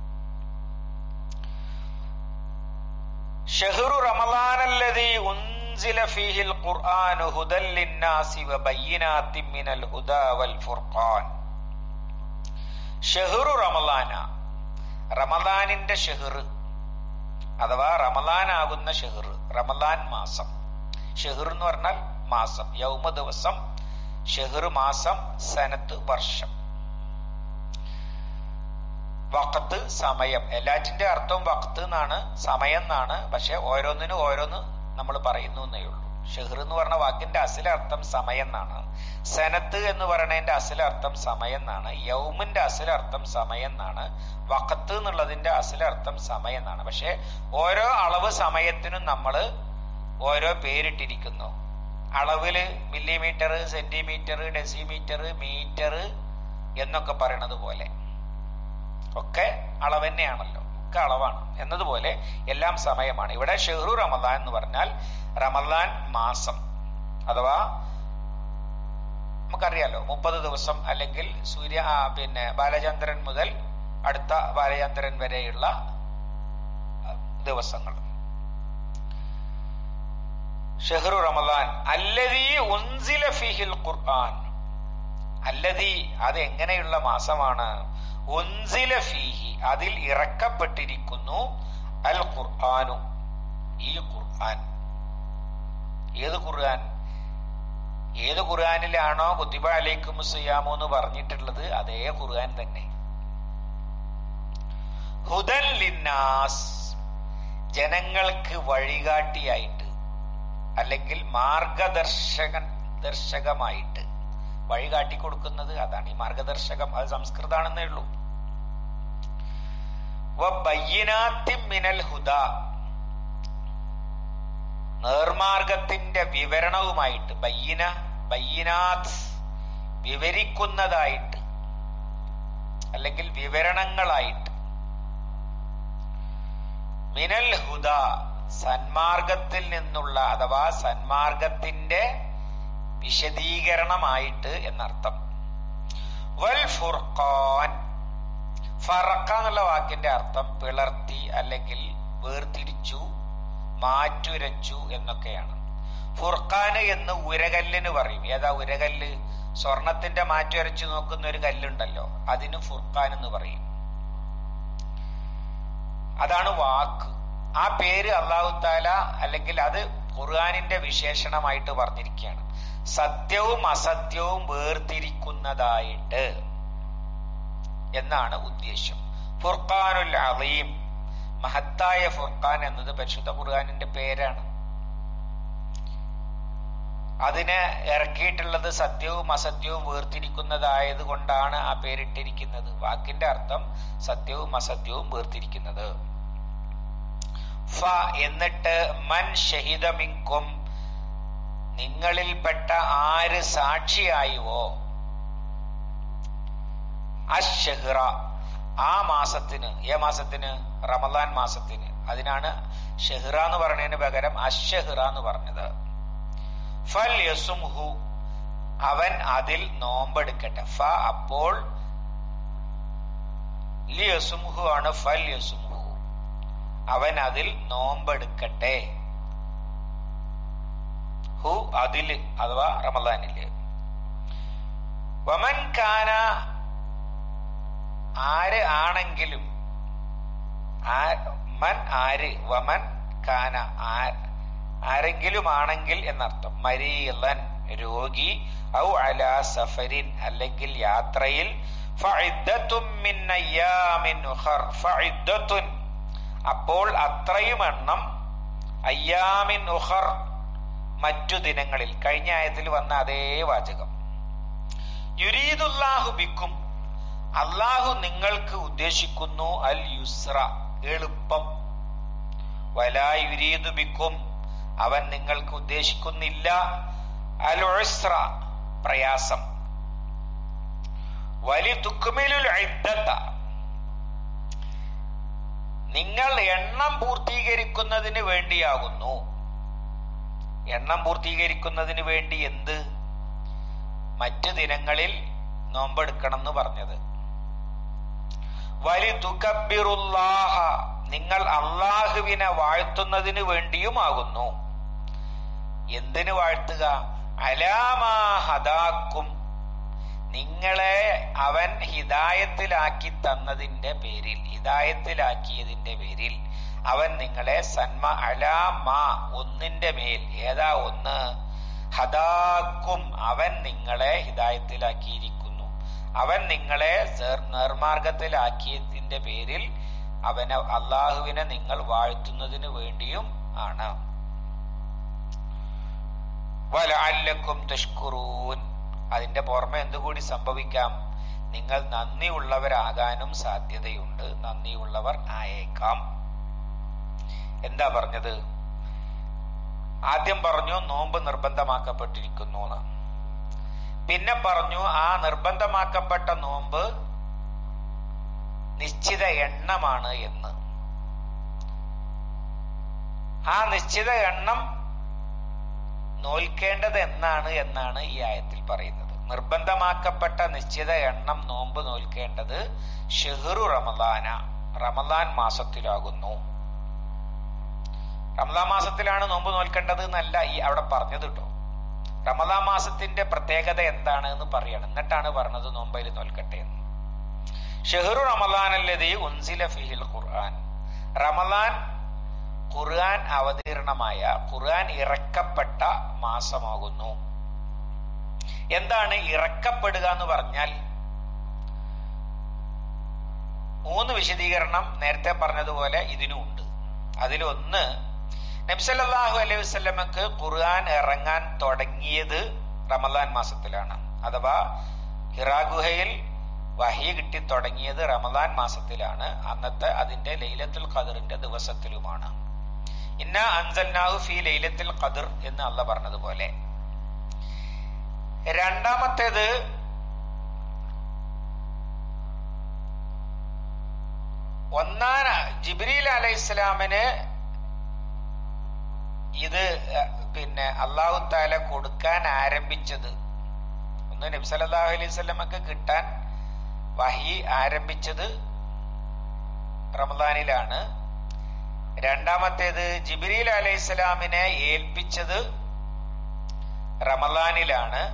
ഷഹ്റു റമളാനല്ലദീ ഉൻസില ഫീഹിൽ ഖുർആനു ഹുദൽ ലിന്നാസി വബയ്യിനാത്തിൻ മിനൽ ഹുദാ വൽ ഫുർഖാൻ ഷഹ്റു റമളാന റമളാനിന്റെ ഷെഹർ അഥവാ റമളാനാകുന്ന ഷെഹർ റമളാൻ മാസം ഷെഹർ എന്ന് പറഞ്ഞാൽ മാസം യൗമ ദിവസം ഷെഹർ മാസം സനത്ത് വർഷം വക്കത്ത് സമയം എല്ലാറ്റിന്റെ അർത്ഥവും വക്കത്ത് എന്നാണ് സമയം എന്നാണ് പക്ഷെ ഓരോന്നിനും ഓരോന്ന് നമ്മൾ പറയുന്നു എന്നേ ഉള്ളൂ ഷെഹർ എന്ന് പറഞ്ഞ വാക്കിന്റെ അസിലർത്ഥം സമയം എന്നാണ് സനത്ത് എന്ന് പറയുന്നതിന്റെ അസിലർത്ഥം സമയം എന്നാണ് യൗമിന്റെ അസിലർത്ഥം സമയം എന്നാണ് വക്കത്ത് എന്നുള്ളതിന്റെ അസിലർത്ഥം സമയം എന്നാണ് പക്ഷെ ഓരോ അളവ് സമയത്തിനും നമ്മൾ ഓരോ പേരിട്ടിരിക്കുന്നു അളവില് മില്ലിമീറ്റർ സെന്റിമീറ്റർ ഡെസിമീറ്റർ മീറ്റർ എന്നൊക്കെ പറയണത് പോലെ ഒക്കെ അളവ് തന്നെയാണല്ലോ ഒക്കെ അളവാണ് എന്നതുപോലെ എല്ലാം സമയമാണ് ഇവിടെ ഷെഹ്റു റമദാൻ എന്ന് പറഞ്ഞാൽ റമദാൻ മാസം അഥവാ നമുക്കറിയാലോ മുപ്പത് ദിവസം അല്ലെങ്കിൽ സൂര്യ ആ, പിന്നെ ബാലചന്ദ്രൻ മുതൽ അടുത്ത ബാലചന്ദ്രൻ വരെയുള്ള ആ, ദിവസങ്ങൾ ഷെഹ്റു റമദാൻ അല്ലതീ ഉൻസില ഫിഹിൽ ഖുർആൻ അല്ലതീ അത് എങ്ങനെയുള്ള മാസമാണ് ഉൻസില ഫീഹി അതിൽ ഇറക്കപ്പെട്ടിരിക്കുന്നു അൽ ഖുർആനു ഈ ഖുർആൻ ഏത് ഖുർആൻ ഏത് ഖുർആനിലാണോ കുത്തിബ അലൈക്കും സിയാമോ എന്ന് പറഞ്ഞിട്ടുള്ളത് അതേ ഖുർആൻ തന്നെ ഹുദൻ ലിന്നാസ് ജനങ്ങൾക്ക് വഴികാട്ടിയായിട്ട് അല്ലെങ്കിൽ മാർഗദർശകൻ ദർശകമായിട്ട് വഴി കാട്ടിക്കൊടുക്കുന്നത് അതാണ് ഈ മാർഗദർശകം അത് സംസ്കൃതാണെന്നേ ഉള്ളൂ വബയ്യിനാത്തി മിനൽ ഹുദ നേർമാർഗത്തിന്റെ വിവരണവുമായിട്ട് ബയ്യന ബയ്യനാത്ത് വിവരിക്കുന്നതായിട്ട് അല്ലെങ്കിൽ വിവരണങ്ങളായിട്ട് മിനൽ ഹുദ സന്മാർഗത്തിൽ നിന്നുള്ള അഥവാ സന്മാർഗത്തിന്റെ വിശദീകരണമായിട്ട് എന്നർത്ഥം വൽ ഫുർഖാൻ ഫറക്ക എന്നുള്ള വാക്കിന്റെ അർത്ഥം പിളർത്തി അല്ലെങ്കിൽ വേർതിരിച്ചു മാറ്റുരച്ചു എന്നൊക്കെയാണ് ഫുർഖാന് എന്ന് ഉരകല്ലിന് പറയും ഏതാ ഉരകല്ല് സ്വർണത്തിന്റെ മാറ്റുരച്ചു നോക്കുന്ന ഒരു കല്ലുണ്ടല്ലോ അതിന് ഫുർഖാൻ എന്ന് പറയും അതാണ് വാക്ക് ആ പേര് അള്ളാഹു താല അല്ലെങ്കിൽ അത് ഖുർആാനിന്റെ വിശേഷണമായിട്ട് പറഞ്ഞിരിക്കുകയാണ് സത്യവും അസത്യവും വേർതിരിക്കുന്നതായിട്ട് എന്നാണ് ഉദ്ദേശ്യം ഫുർഖാനുൽ അലീം മഹത്തായ ഫുർഖാൻ എന്നത് പരിശുദ്ധ ഖുർആാനിന്റെ പേരാണ് അതിന് ഇറക്കിയിട്ടുള്ളത് സത്യവും അസത്യവും വേർതിരിക്കുന്നതായത് കൊണ്ടാണ് ആ പേരിട്ടിരിക്കുന്നത് വാക്കിന്റെ അർത്ഥം സത്യവും അസത്യവും വേർതിരിക്കുന്നത് ഫ എന്നിട്ട് മൻ ഷഹിദമിങ്കും നിങ്ങളിൽപ്പെട്ട ആര് സാക്ഷിയായുവോ അഷഹ്റ ആ മാസത്തിന് ഏ മാസത്തിന് റമദാൻ മാസത്തിന് അതിനാണ് ഷെഹ്റ എന്ന് പറഞ്ഞതിന് പകരം അഷഹ്റ എന്ന് പറഞ്ഞത് ഫൽ യസുംഹു അവൻ അതിൽ നോമ്പെടുക്കട്ടെ ഫ അപ്പോൾ ലി യസുംഹു ആണ് ഫൽ യസുംഹു അവൻ അതിൽ നോമ്പെടുക്കട്ടെ ഹു അതില് അഥവാ റമദാനില് വമൻ കാന ആര് ആണെങ്കിലും മൻ ആര് വമൻ കാന ആരെങ്കിലും ആണെങ്കിൽ എന്നർത്ഥം മരീലൻ രോഗി ഔ അല സഫരിൻ അല്ലെങ്കിൽ യാത്രയിൽ അപ്പോൾ അത്രയും എണ്ണം അയ്യാമിൻ ഉഹർ മറ്റു ദിനങ്ങളിൽ കഴിഞ്ഞ ആയത്തിൽ വന്ന അതേ വാചകം യുരീദുല്ലാഹു ബിക്കും അള്ളാഹു നിങ്ങൾക്ക് ഉദ്ദേശിക്കുന്നു അൽ യുസ്ര എളുപ്പം വലാ യുരീദു ബിക്കും അവൻ നിങ്ങൾക്ക് ഉദ്ദേശിക്കുന്നില്ല അൽ ഉസ്ര പ്രയാസം വലി തുക്കുമിലുൽ ഇദ്ദത്ത നിങ്ങൾ എണ്ണം പൂർത്തീകരിക്കുന്നതിന് വേണ്ടിയാകുന്നു എണ്ണം പൂർത്തീകരിക്കുന്നതിന് വേണ്ടി എന്ത് മറ്റു ദിനങ്ങളിൽ നോമ്പെടുക്കണം എന്ന് പറഞ്ഞത് വലി തുക്കബിറുല്ലാഹ നിങ്ങൾ അള്ളാഹുവിനെ വാഴ്ത്തുന്നതിന് വേണ്ടിയുമാകുന്നു എന്തിനു വാഴ്ത്തുക അലാമാ ഹദാക്കും നിങ്ങളെ അവൻ ഹിദായത്തിലാക്കി തന്നതിന്റെ പേരിൽ ഹിദായത്തിലാക്കിയതിന്റെ പേരിൽ അവൻ നിങ്ങളെ സന്മ അലാമാ ഒന്നിന്റെ മേൽ ഏതാ ഒന്ന് ഹദാക്കും അവൻ നിങ്ങളെ ഹിദായത്തിലാക്കിയിരിക്കുന്നു അവൻ നിങ്ങളെ നേർമാർഗത്തിലാക്കിയതിന്റെ പേരിൽ അവനെ അള്ളാഹുവിനെ നിങ്ങൾ വാഴ്ത്തുന്നതിന് വേണ്ടിയും ആണ് വലഅല്ലക്കും തഷ്കുറൂൻ അതിന്റെ പുറമെ എന്തുകൂടി സംഭവിക്കാം നിങ്ങൾ നന്ദിയുള്ളവരാകാനും സാധ്യതയുണ്ട് നന്ദിയുള്ളവർ ആയേക്കാം എന്താ പറഞ്ഞത് ആദ്യം പറഞ്ഞു നോമ്പ് നിർബന്ധമാക്കപ്പെട്ടിരിക്കുന്നു എന്ന് പിന്നെ പറഞ്ഞു ആ നിർബന്ധമാക്കപ്പെട്ട നോമ്പ് നിശ്ചിത എണ്ണമാണ് എന്ന് ആ നിശ്ചിത എണ്ണം നോൽക്കേണ്ടത് എന്നാണ് എന്നാണ് ഈ ആയത്തിൽ പറയുന്നത് നിർബന്ധമാക്കപ്പെട്ട നിശ്ചിത എണ്ണം നോമ്പ് നോൽക്കേണ്ടത് ഷെഹ്റു റമദാന റമദാൻ മാസത്തിലാകുന്നു റമദാൻ മാസത്തിലാണ് നോമ്പ് നോൽക്കേണ്ടത് എന്നല്ല ഈ അവിടെ പറഞ്ഞത് കേട്ടോ റമദാൻ മാസത്തിന്റെ പ്രത്യേകത എന്താണ് എന്ന് പറയണം എന്നിട്ടാണ് പറഞ്ഞത് നോമ്പയിൽ നോൽക്കട്ടെ എന്ന് ഷെഹ്റു റമദാൻ അല്ലതി ഉൻസില ഫിഹിൽ ഖുർആൻ റമദാൻ ഖുർആൻ അവതീർണമായ ഖുർആൻ ഇറക്കപ്പെട്ട മാസമാകുന്നു എന്താണ് ഇറക്കപ്പെടുക എന്ന് പറഞ്ഞാൽ മൂന്ന് വിശദീകരണം നേരത്തെ പറഞ്ഞതുപോലെ ഇതിനുമുണ്ട് അതിലൊന്ന് നബ്സല്ലാഹു അലൈഹി വസ്ലമക്ക് ഖുർആൻ ഇറങ്ങാൻ തുടങ്ങിയത് റമദാൻ മാസത്തിലാണ് അഥവാ ഹിറാ ഗുഹയിൽ വഹി കിട്ടി തുടങ്ങിയത് റമദാൻ മാസത്തിലാണ് അന്നത്തെ അതിന്റെ ലൈലത്തുൽ ഖദറിന്റെ ദിവസത്തിലുമാണ് ഇന്ന അൻസൽനാഹു ഫി ലൈലത്തുൽ ഖദർ എന്ന് അല്ല പറഞ്ഞതുപോലെ രണ്ടാമത്തേത് ഒന്നാന ജിബ്രീൽ അലൈഹി ഇസ്ലാമിന് ഇത് പിന്നെ അള്ളാഹു താല കൊടുക്കാൻ ആരംഭിച്ചത് ഒന്ന് നബി സല്ലല്ലാഹു അലൈഹി സ്വലമക്ക് കിട്ടാൻ വഹി ആരംഭിച്ചത് റമദാനിലാണ് രണ്ടാമത്തേത് ജിബ്രീൽ അലൈഹി സ്വലാമിനെ ഏൽപ്പിച്ചത് റമദാനിലാണ്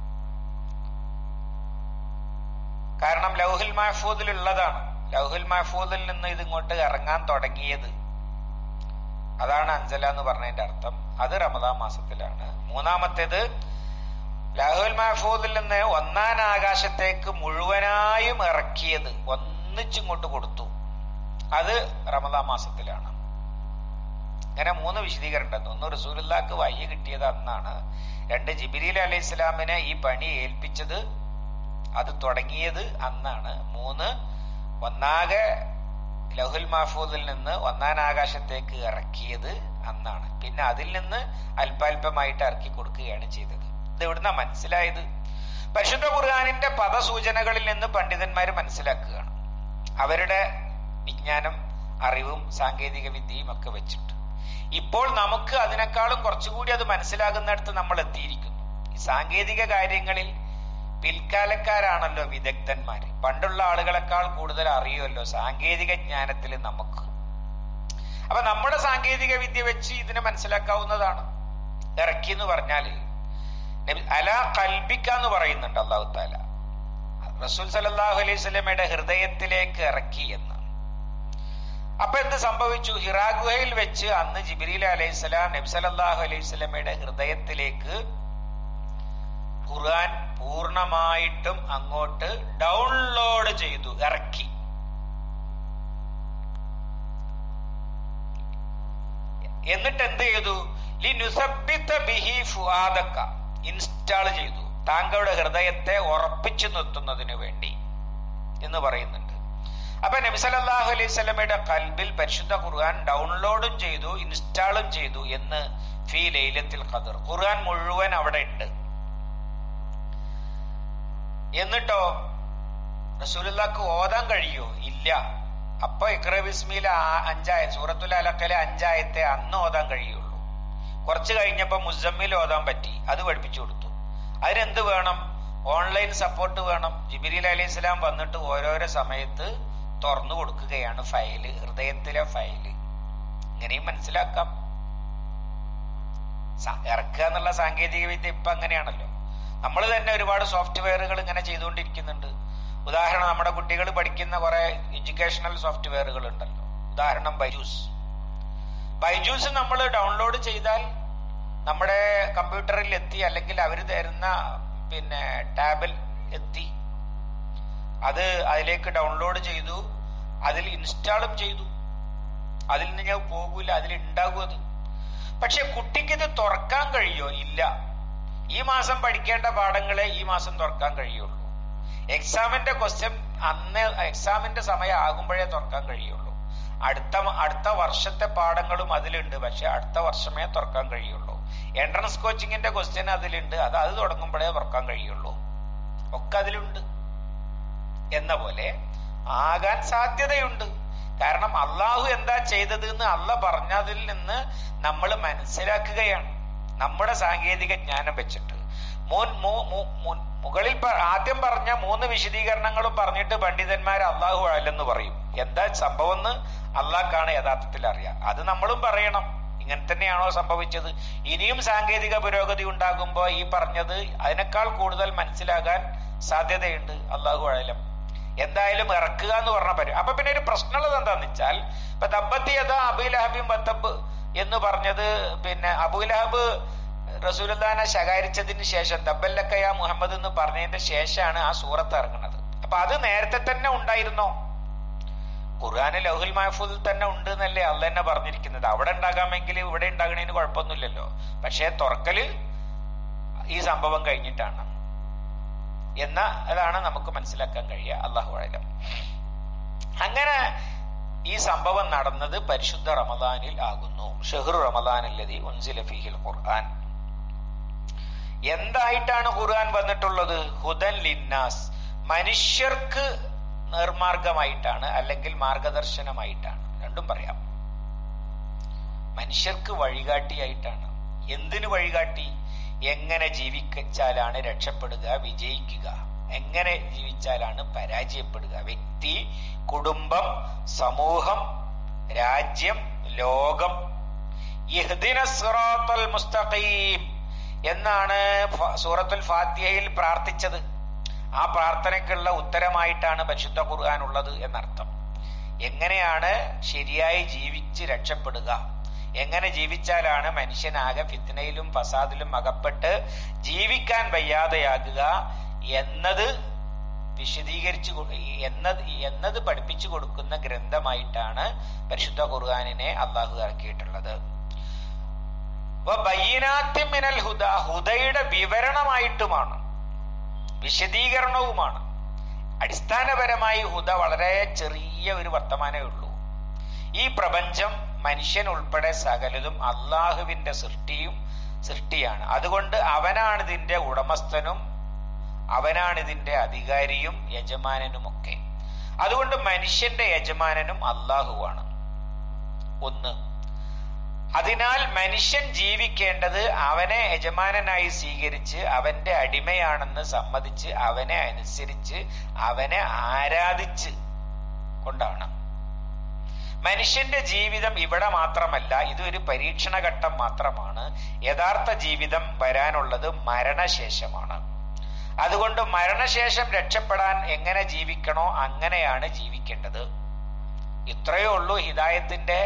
കാരണം ലൗഹുൽ മഹഫൂദിൽ ഉള്ളതാണ് ലൗഹുൽ മഹഫൂദിൽ നിന്ന് ഇതിങ്ങോട്ട് ഇറങ്ങാൻ തുടങ്ങിയത് അതാണ് അഞ്ചല എന്ന് പറഞ്ഞതിന്റെ അർത്ഥം അത് റമദാൻ മാസത്തിലാണ് മൂന്നാമത്തേത് ലഹുൽ മഹഫൂദിൽ നിന്ന് ഒന്നാം ആകാശത്തേക്ക് മുഴുവനായും ഇറക്കിയത് ഒന്നിച്ചിങ്ങോട്ട് കൊടുത്തു അത് റമദാൻ മാസത്തിലാണ് ഇങ്ങനെ മൂന്ന് വിശദീകരണം ഒന്ന് റസൂലുല്ലാക്ക് വയ്യ കിട്ടിയത് അന്നാണ് രണ്ട് ജിബിരിൽ അലൈഹി ഇസ്ലാമിനെ ഈ പണി ഏൽപ്പിച്ചത് അത് തുടങ്ങിയത് അന്നാണ് മൂന്ന് ഒന്നാകെ ലഹുൽ മഹഫൂദിൽ നിന്ന് ഒന്നാം ആകാശത്തേക്ക് ഇറക്കിയത് അന്നാണ് പിന്നെ അതിൽ നിന്ന് അല്പാൽപമായിട്ട് ഇറക്കി കൊടുക്കുകയാണ് ചെയ്തത് ഇത് എവിടുന്ന മനസ്സിലായത് പരിശുദ്ധ ഖുർആാനിന്റെ പദസൂചനകളിൽ നിന്ന് പണ്ഡിതന്മാർ മനസ്സിലാക്കുകയാണ് അവരുടെ വിജ്ഞാനം അറിവും സാങ്കേതിക വിദ്യയും ഒക്കെ വെച്ചിട്ട് ഇപ്പോൾ നമുക്ക് അതിനേക്കാളും കുറച്ചുകൂടി അത് മനസ്സിലാകുന്നിടത്ത് നമ്മൾ എത്തിയിരിക്കുന്നു ഈ സാങ്കേതിക കാര്യങ്ങളിൽ പിൽക്കാലക്കാരാണല്ലോ വിദഗ്ധന്മാര് പണ്ടുള്ള ആളുകളെക്കാൾ കൂടുതൽ അറിയുമല്ലോ സാങ്കേതിക ജ്ഞാനത്തിൽ നമുക്ക് അപ്പൊ നമ്മുടെ സാങ്കേതിക വിദ്യ വെച്ച് ഇതിനെ മനസ്സിലാക്കാവുന്നതാണ് ഇറക്കി എന്ന് പറഞ്ഞാല് അല കൽബിക്ക എന്ന് പറയുന്നുണ്ട് അള്ളാഹു താല റസൂൽ സലാഹു അലൈഹി സ്വലമയുടെ ഹൃദയത്തിലേക്ക് ഇറക്കി എന്ന് അപ്പൊ എന്ത് സംഭവിച്ചു ഹിറാഗുഹയിൽ വെച്ച് അന്ന് ജിബിരിൽ അലൈഹി സ്വലാം നബ്സലല്ലാഹു അലൈഹി സ്വലമയുടെ ഹൃദയത്തിലേക്ക് ഖുർആൻ പൂർണ്ണമായിട്ടും അങ്ങോട്ട് ഡൗൺലോഡ് ചെയ്തു ഇറക്കി എന്നിട്ട് എന്ത് ചെയ്തു ലി നുസബിത്ത ബിഹി ഫുആദക്ക ഇൻസ്റ്റാൾ ചെയ്തു താങ്കളുടെ ഹൃദയത്തെ ഉറപ്പിച്ചു നിർത്തുന്നതിന് വേണ്ടി എന്ന് പറയുന്നുണ്ട് അപ്പൊ നബിസലല്ലാഹു അലൈഹി സ്വലമയുടെ കൽബിൽ പരിശുദ്ധ ഖുർആൻ ഡൗൺലോഡും ചെയ്തു ഇൻസ്റ്റാളും ചെയ്തു എന്ന് ഫി ലൈലത്തിൽ ഖദർ ഖുർആൻ മുഴുവൻ അവിടെ ഉണ്ട് എന്നിട്ടോ റസൂലുള്ളാക്ക് ഓതാൻ കഴിയോ ഇല്ല അപ്പൊ ഇക്ര ബിസ്മിയിലെ അഞ്ചായ സൂറത്തുൽ അലക്കലെ അഞ്ചായത്തെ അന്ന് ഓതാൻ കഴിയുള്ളൂ കുറച്ച് കഴിഞ്ഞപ്പോ മുസമ്മിൽ ഓതാൻ പറ്റി അത് പഠിപ്പിച്ചു കൊടുത്തു അതിനെന്ത് വേണം ഓൺലൈൻ സപ്പോർട്ട് വേണം ജിബിരിൽ അലൈഹി സ്വലാം വന്നിട്ട് ഓരോരോ സമയത്ത് തുറന്നു കൊടുക്കുകയാണ് ഫയല് ഹൃദയത്തിലെ ഫയല് ഇങ്ങനെയും മനസ്സിലാക്കാം ഇറക്കുക എന്നുള്ള സാങ്കേതിക വിദ്യ ഇപ്പൊ അങ്ങനെയാണല്ലോ നമ്മൾ തന്നെ ഒരുപാട് സോഫ്റ്റ്വെയറുകൾ ഇങ്ങനെ ചെയ്തുകൊണ്ടിരിക്കുന്നുണ്ട് ഉദാഹരണം നമ്മുടെ കുട്ടികൾ പഠിക്കുന്ന കുറെ എഡ്യൂക്കേഷണൽ സോഫ്റ്റ്വെയറുകൾ ഉണ്ടല്ലോ ഉദാഹരണം ബൈജൂസ് ബൈജൂസ് നമ്മൾ ഡൗൺലോഡ് ചെയ്താൽ നമ്മുടെ കമ്പ്യൂട്ടറിൽ എത്തി അല്ലെങ്കിൽ അവർ തരുന്ന പിന്നെ ടാബിൽ എത്തി അത് അതിലേക്ക് ഡൗൺലോഡ് ചെയ്തു അതിൽ ഇൻസ്റ്റാളും ചെയ്തു അതിൽ നിന്ന് ഞാൻ പോകൂല അതിൽ ഉണ്ടാകും അത് പക്ഷെ കുട്ടിക്ക് ഇത് തുറക്കാൻ കഴിയോ ഇല്ല ഈ മാസം പഠിക്കേണ്ട പാഠങ്ങളെ ഈ മാസം തുറക്കാൻ കഴിയുള്ളൂ എക്സാമിന്റെ ക്വസ്റ്റ്യൻ അന്ന് എക്സാമിന്റെ സമയം ആകുമ്പോഴേ തുറക്കാൻ കഴിയുള്ളൂ അടുത്ത അടുത്ത വർഷത്തെ പാഠങ്ങളും അതിലുണ്ട് പക്ഷെ അടുത്ത വർഷമേ തുറക്കാൻ കഴിയുള്ളൂ എൻട്രൻസ് കോച്ചിങ്ങിന്റെ ക്വസ്റ്റ്യൻ അതിലുണ്ട് അത് അത് തുടങ്ങുമ്പോഴേ തുറക്കാൻ കഴിയുള്ളൂ ഒക്കെ അതിലുണ്ട് എന്ന പോലെ ആകാൻ സാധ്യതയുണ്ട് കാരണം അള്ളാഹു എന്താ ചെയ്തത് എന്ന് അല്ല പറഞ്ഞതിൽ നിന്ന് നമ്മൾ മനസ്സിലാക്കുകയാണ് നമ്മുടെ സാങ്കേതിക ജ്ഞാനം വെച്ചിട്ട് മുൻ മു- മു- മുൻ- മുകളിൽ പ- ആദ്യം പറഞ്ഞ മൂന്ന് വിശദീകരണങ്ങളും പറഞ്ഞിട്ട് പണ്ഡിതന്മാർ അള്ളാഹു അല്ലെന്ന് പറയും എന്താ സംഭവം എന്ന് അള്ളാഹ്ക്കാണ് യഥാർത്ഥത്തിൽ അറിയാം അത് നമ്മളും പറയണം ഇങ്ങനെ തന്നെയാണോ സംഭവിച്ചത് ഇനിയും സാങ്കേതിക പുരോഗതി ഉണ്ടാകുമ്പോൾ ഈ പറഞ്ഞത് അതിനേക്കാൾ കൂടുതൽ മനസ്സിലാകാൻ സാധ്യതയുണ്ട് അള്ളാഹു അഴലം എന്തായാലും ഇറക്കുക എന്ന് പറഞ്ഞ പരും അപ്പൊ പിന്നെ ഒരു പ്രശ്നമുള്ളത് എന്താന്ന് വെച്ചാൽ ഇപ്പൊ തബ്ബത്തിയത അബുലഹബിൻ ബത്തബ് എന്ന് പറഞ്ഞത് പിന്നെ അബുലഹബ് റസൂലുല്ലാനെ ശകാരിച്ചതിന് ശേഷം തബ്ബല്ലക്കയ മുഹമ്മദ് എന്ന് പറഞ്ഞതിന്റെ ശേഷമാണ് ആ സൂറത്ത് ഇറങ്ങുന്നത് അപ്പൊ അത് നേരത്തെ തന്നെ ഉണ്ടായിരുന്നോ ഖുർആാന് ലൗഹുൽ മഹഫൂദിൽ തന്നെ ഉണ്ട് എന്നല്ലേ അല്ല തന്നെ പറഞ്ഞിരിക്കുന്നത് അവിടെ ഉണ്ടാകാമെങ്കിൽ ഇവിടെ ഉണ്ടാകണേന് കുഴപ്പമൊന്നുമില്ലല്ലോ പക്ഷേ തുറക്കല് ഈ സംഭവം കഴിഞ്ഞിട്ടാണ് എന്ന അതാണ് നമുക്ക് മനസ്സിലാക്കാൻ കഴിയുക അള്ളാഹു അഴലം അങ്ങനെ ഈ സംഭവം നടന്നത് പരിശുദ്ധ റമദാനിൽ ആകുന്നു ഷെഹ്റു റമദാൻ അല്ലതി ഉൻസില ഫീഹിൽ ഖുർആൻ എന്തായിട്ടാണ് ഖുർആൻ വന്നിട്ടുള്ളത് ഹുദൻ ലിന്നാസ് മനുഷ്യർക്ക് നേർമാർഗമായിട്ടാണ് അല്ലെങ്കിൽ മാർഗദർശനമായിട്ടാണ് രണ്ടും പറയാം മനുഷ്യർക്ക് വഴികാട്ടിയായിട്ടാണ് എന്തിനു വഴികാട്ടി എങ്ങനെ ജീവിച്ചാലാണ് രക്ഷപ്പെടുക വിജയിക്കുക എങ്ങനെ ജീവിച്ചാലാണ് പരാജയപ്പെടുക വ്യക്തി കുടുംബം സമൂഹം രാജ്യം ലോകം ഇഹ്ദിന സിറാത്തൽ മുസ്തഖീം എന്നാണ് ഫ- സൂറത്തുൽ ഫാത്തിഹയിൽ പ്രാർത്ഥിച്ചത് ആ പ്രാർത്ഥനയ്ക്കുള്ള ഉത്തരമായിട്ടാണ് പരിശുദ്ധ ഖുർആൻ ഉള്ളത് എന്നർത്ഥം എങ്ങനെയാണ് ശരിയായി ജീവിച്ച് രക്ഷപ്പെടുക എങ്ങനെ ജീവിച്ചാലാണ് മനുഷ്യനാകെ ഫിത്നയിലും ഫസാദിലും അകപ്പെട്ട് ജീവിക്കാൻ വയ്യാതെയാകുക എന്നത് വിശദീകരിച്ചു കൊ- എന്നത് എന്നത് പഠിപ്പിച്ചു കൊടുക്കുന്ന ഗ്രന്ഥമായിട്ടാണ് പരിശുദ്ധ ഖുർആാനിനെ അള്ളാഹു ഇറക്കിയിട്ടുള്ളത് ബയ്യനാത്യം മിനൽ ഹുദ ഹുദയുടെ വിവരണമായിട്ടുമാണ് വിശദീകരണവുമാണ് അടിസ്ഥാനപരമായി ഹുദ വളരെ ചെറിയ ഒരു വർത്തമാനമേ ഉള്ളൂ ഈ പ്രപഞ്ചം മനുഷ്യൻ ഉൾപ്പെടെ സകലതും അള്ളാഹുവിന്റെ സൃഷ്ടിയും സൃഷ്ടിയാണ് അതുകൊണ്ട് അവനാണ് ഇതിന്റെ ഉടമസ്ഥനും അവനാണ് ഇതിന്റെ അധികാരിയും യജമാനനുമൊക്കെ അതുകൊണ്ട് മനുഷ്യന്റെ യജമാനനും അള്ളാഹുവാണ് ഒന്ന് അതിനാൽ മനുഷ്യൻ ജീവിക്കേണ്ടത് അവനെ യജമാനനായി സ്വീകരിച്ച് അവന്റെ അടിമയാണെന്ന് സമ്മതിച്ച് അവനെ അനുസരിച്ച് അവനെ ആരാധിച്ച് കൊണ്ടാണ് മനുഷ്യന്റെ ജീവിതം ഇവിടെ മാത്രമല്ല ഇതൊരു പരീക്ഷണഘട്ടം മാത്രമാണ് യഥാർത്ഥ ജീവിതം വരാനുള്ളത് മരണശേഷമാണ് അതുകൊണ്ട് മരണശേഷം രക്ഷപ്പെടാൻ എങ്ങനെ ജീവിക്കണോ അങ്ങനെയാണ് ജീവിക്കേണ്ടത് ഇത്രയേ ഉള്ളൂ ഹിദായത്തിന്റെ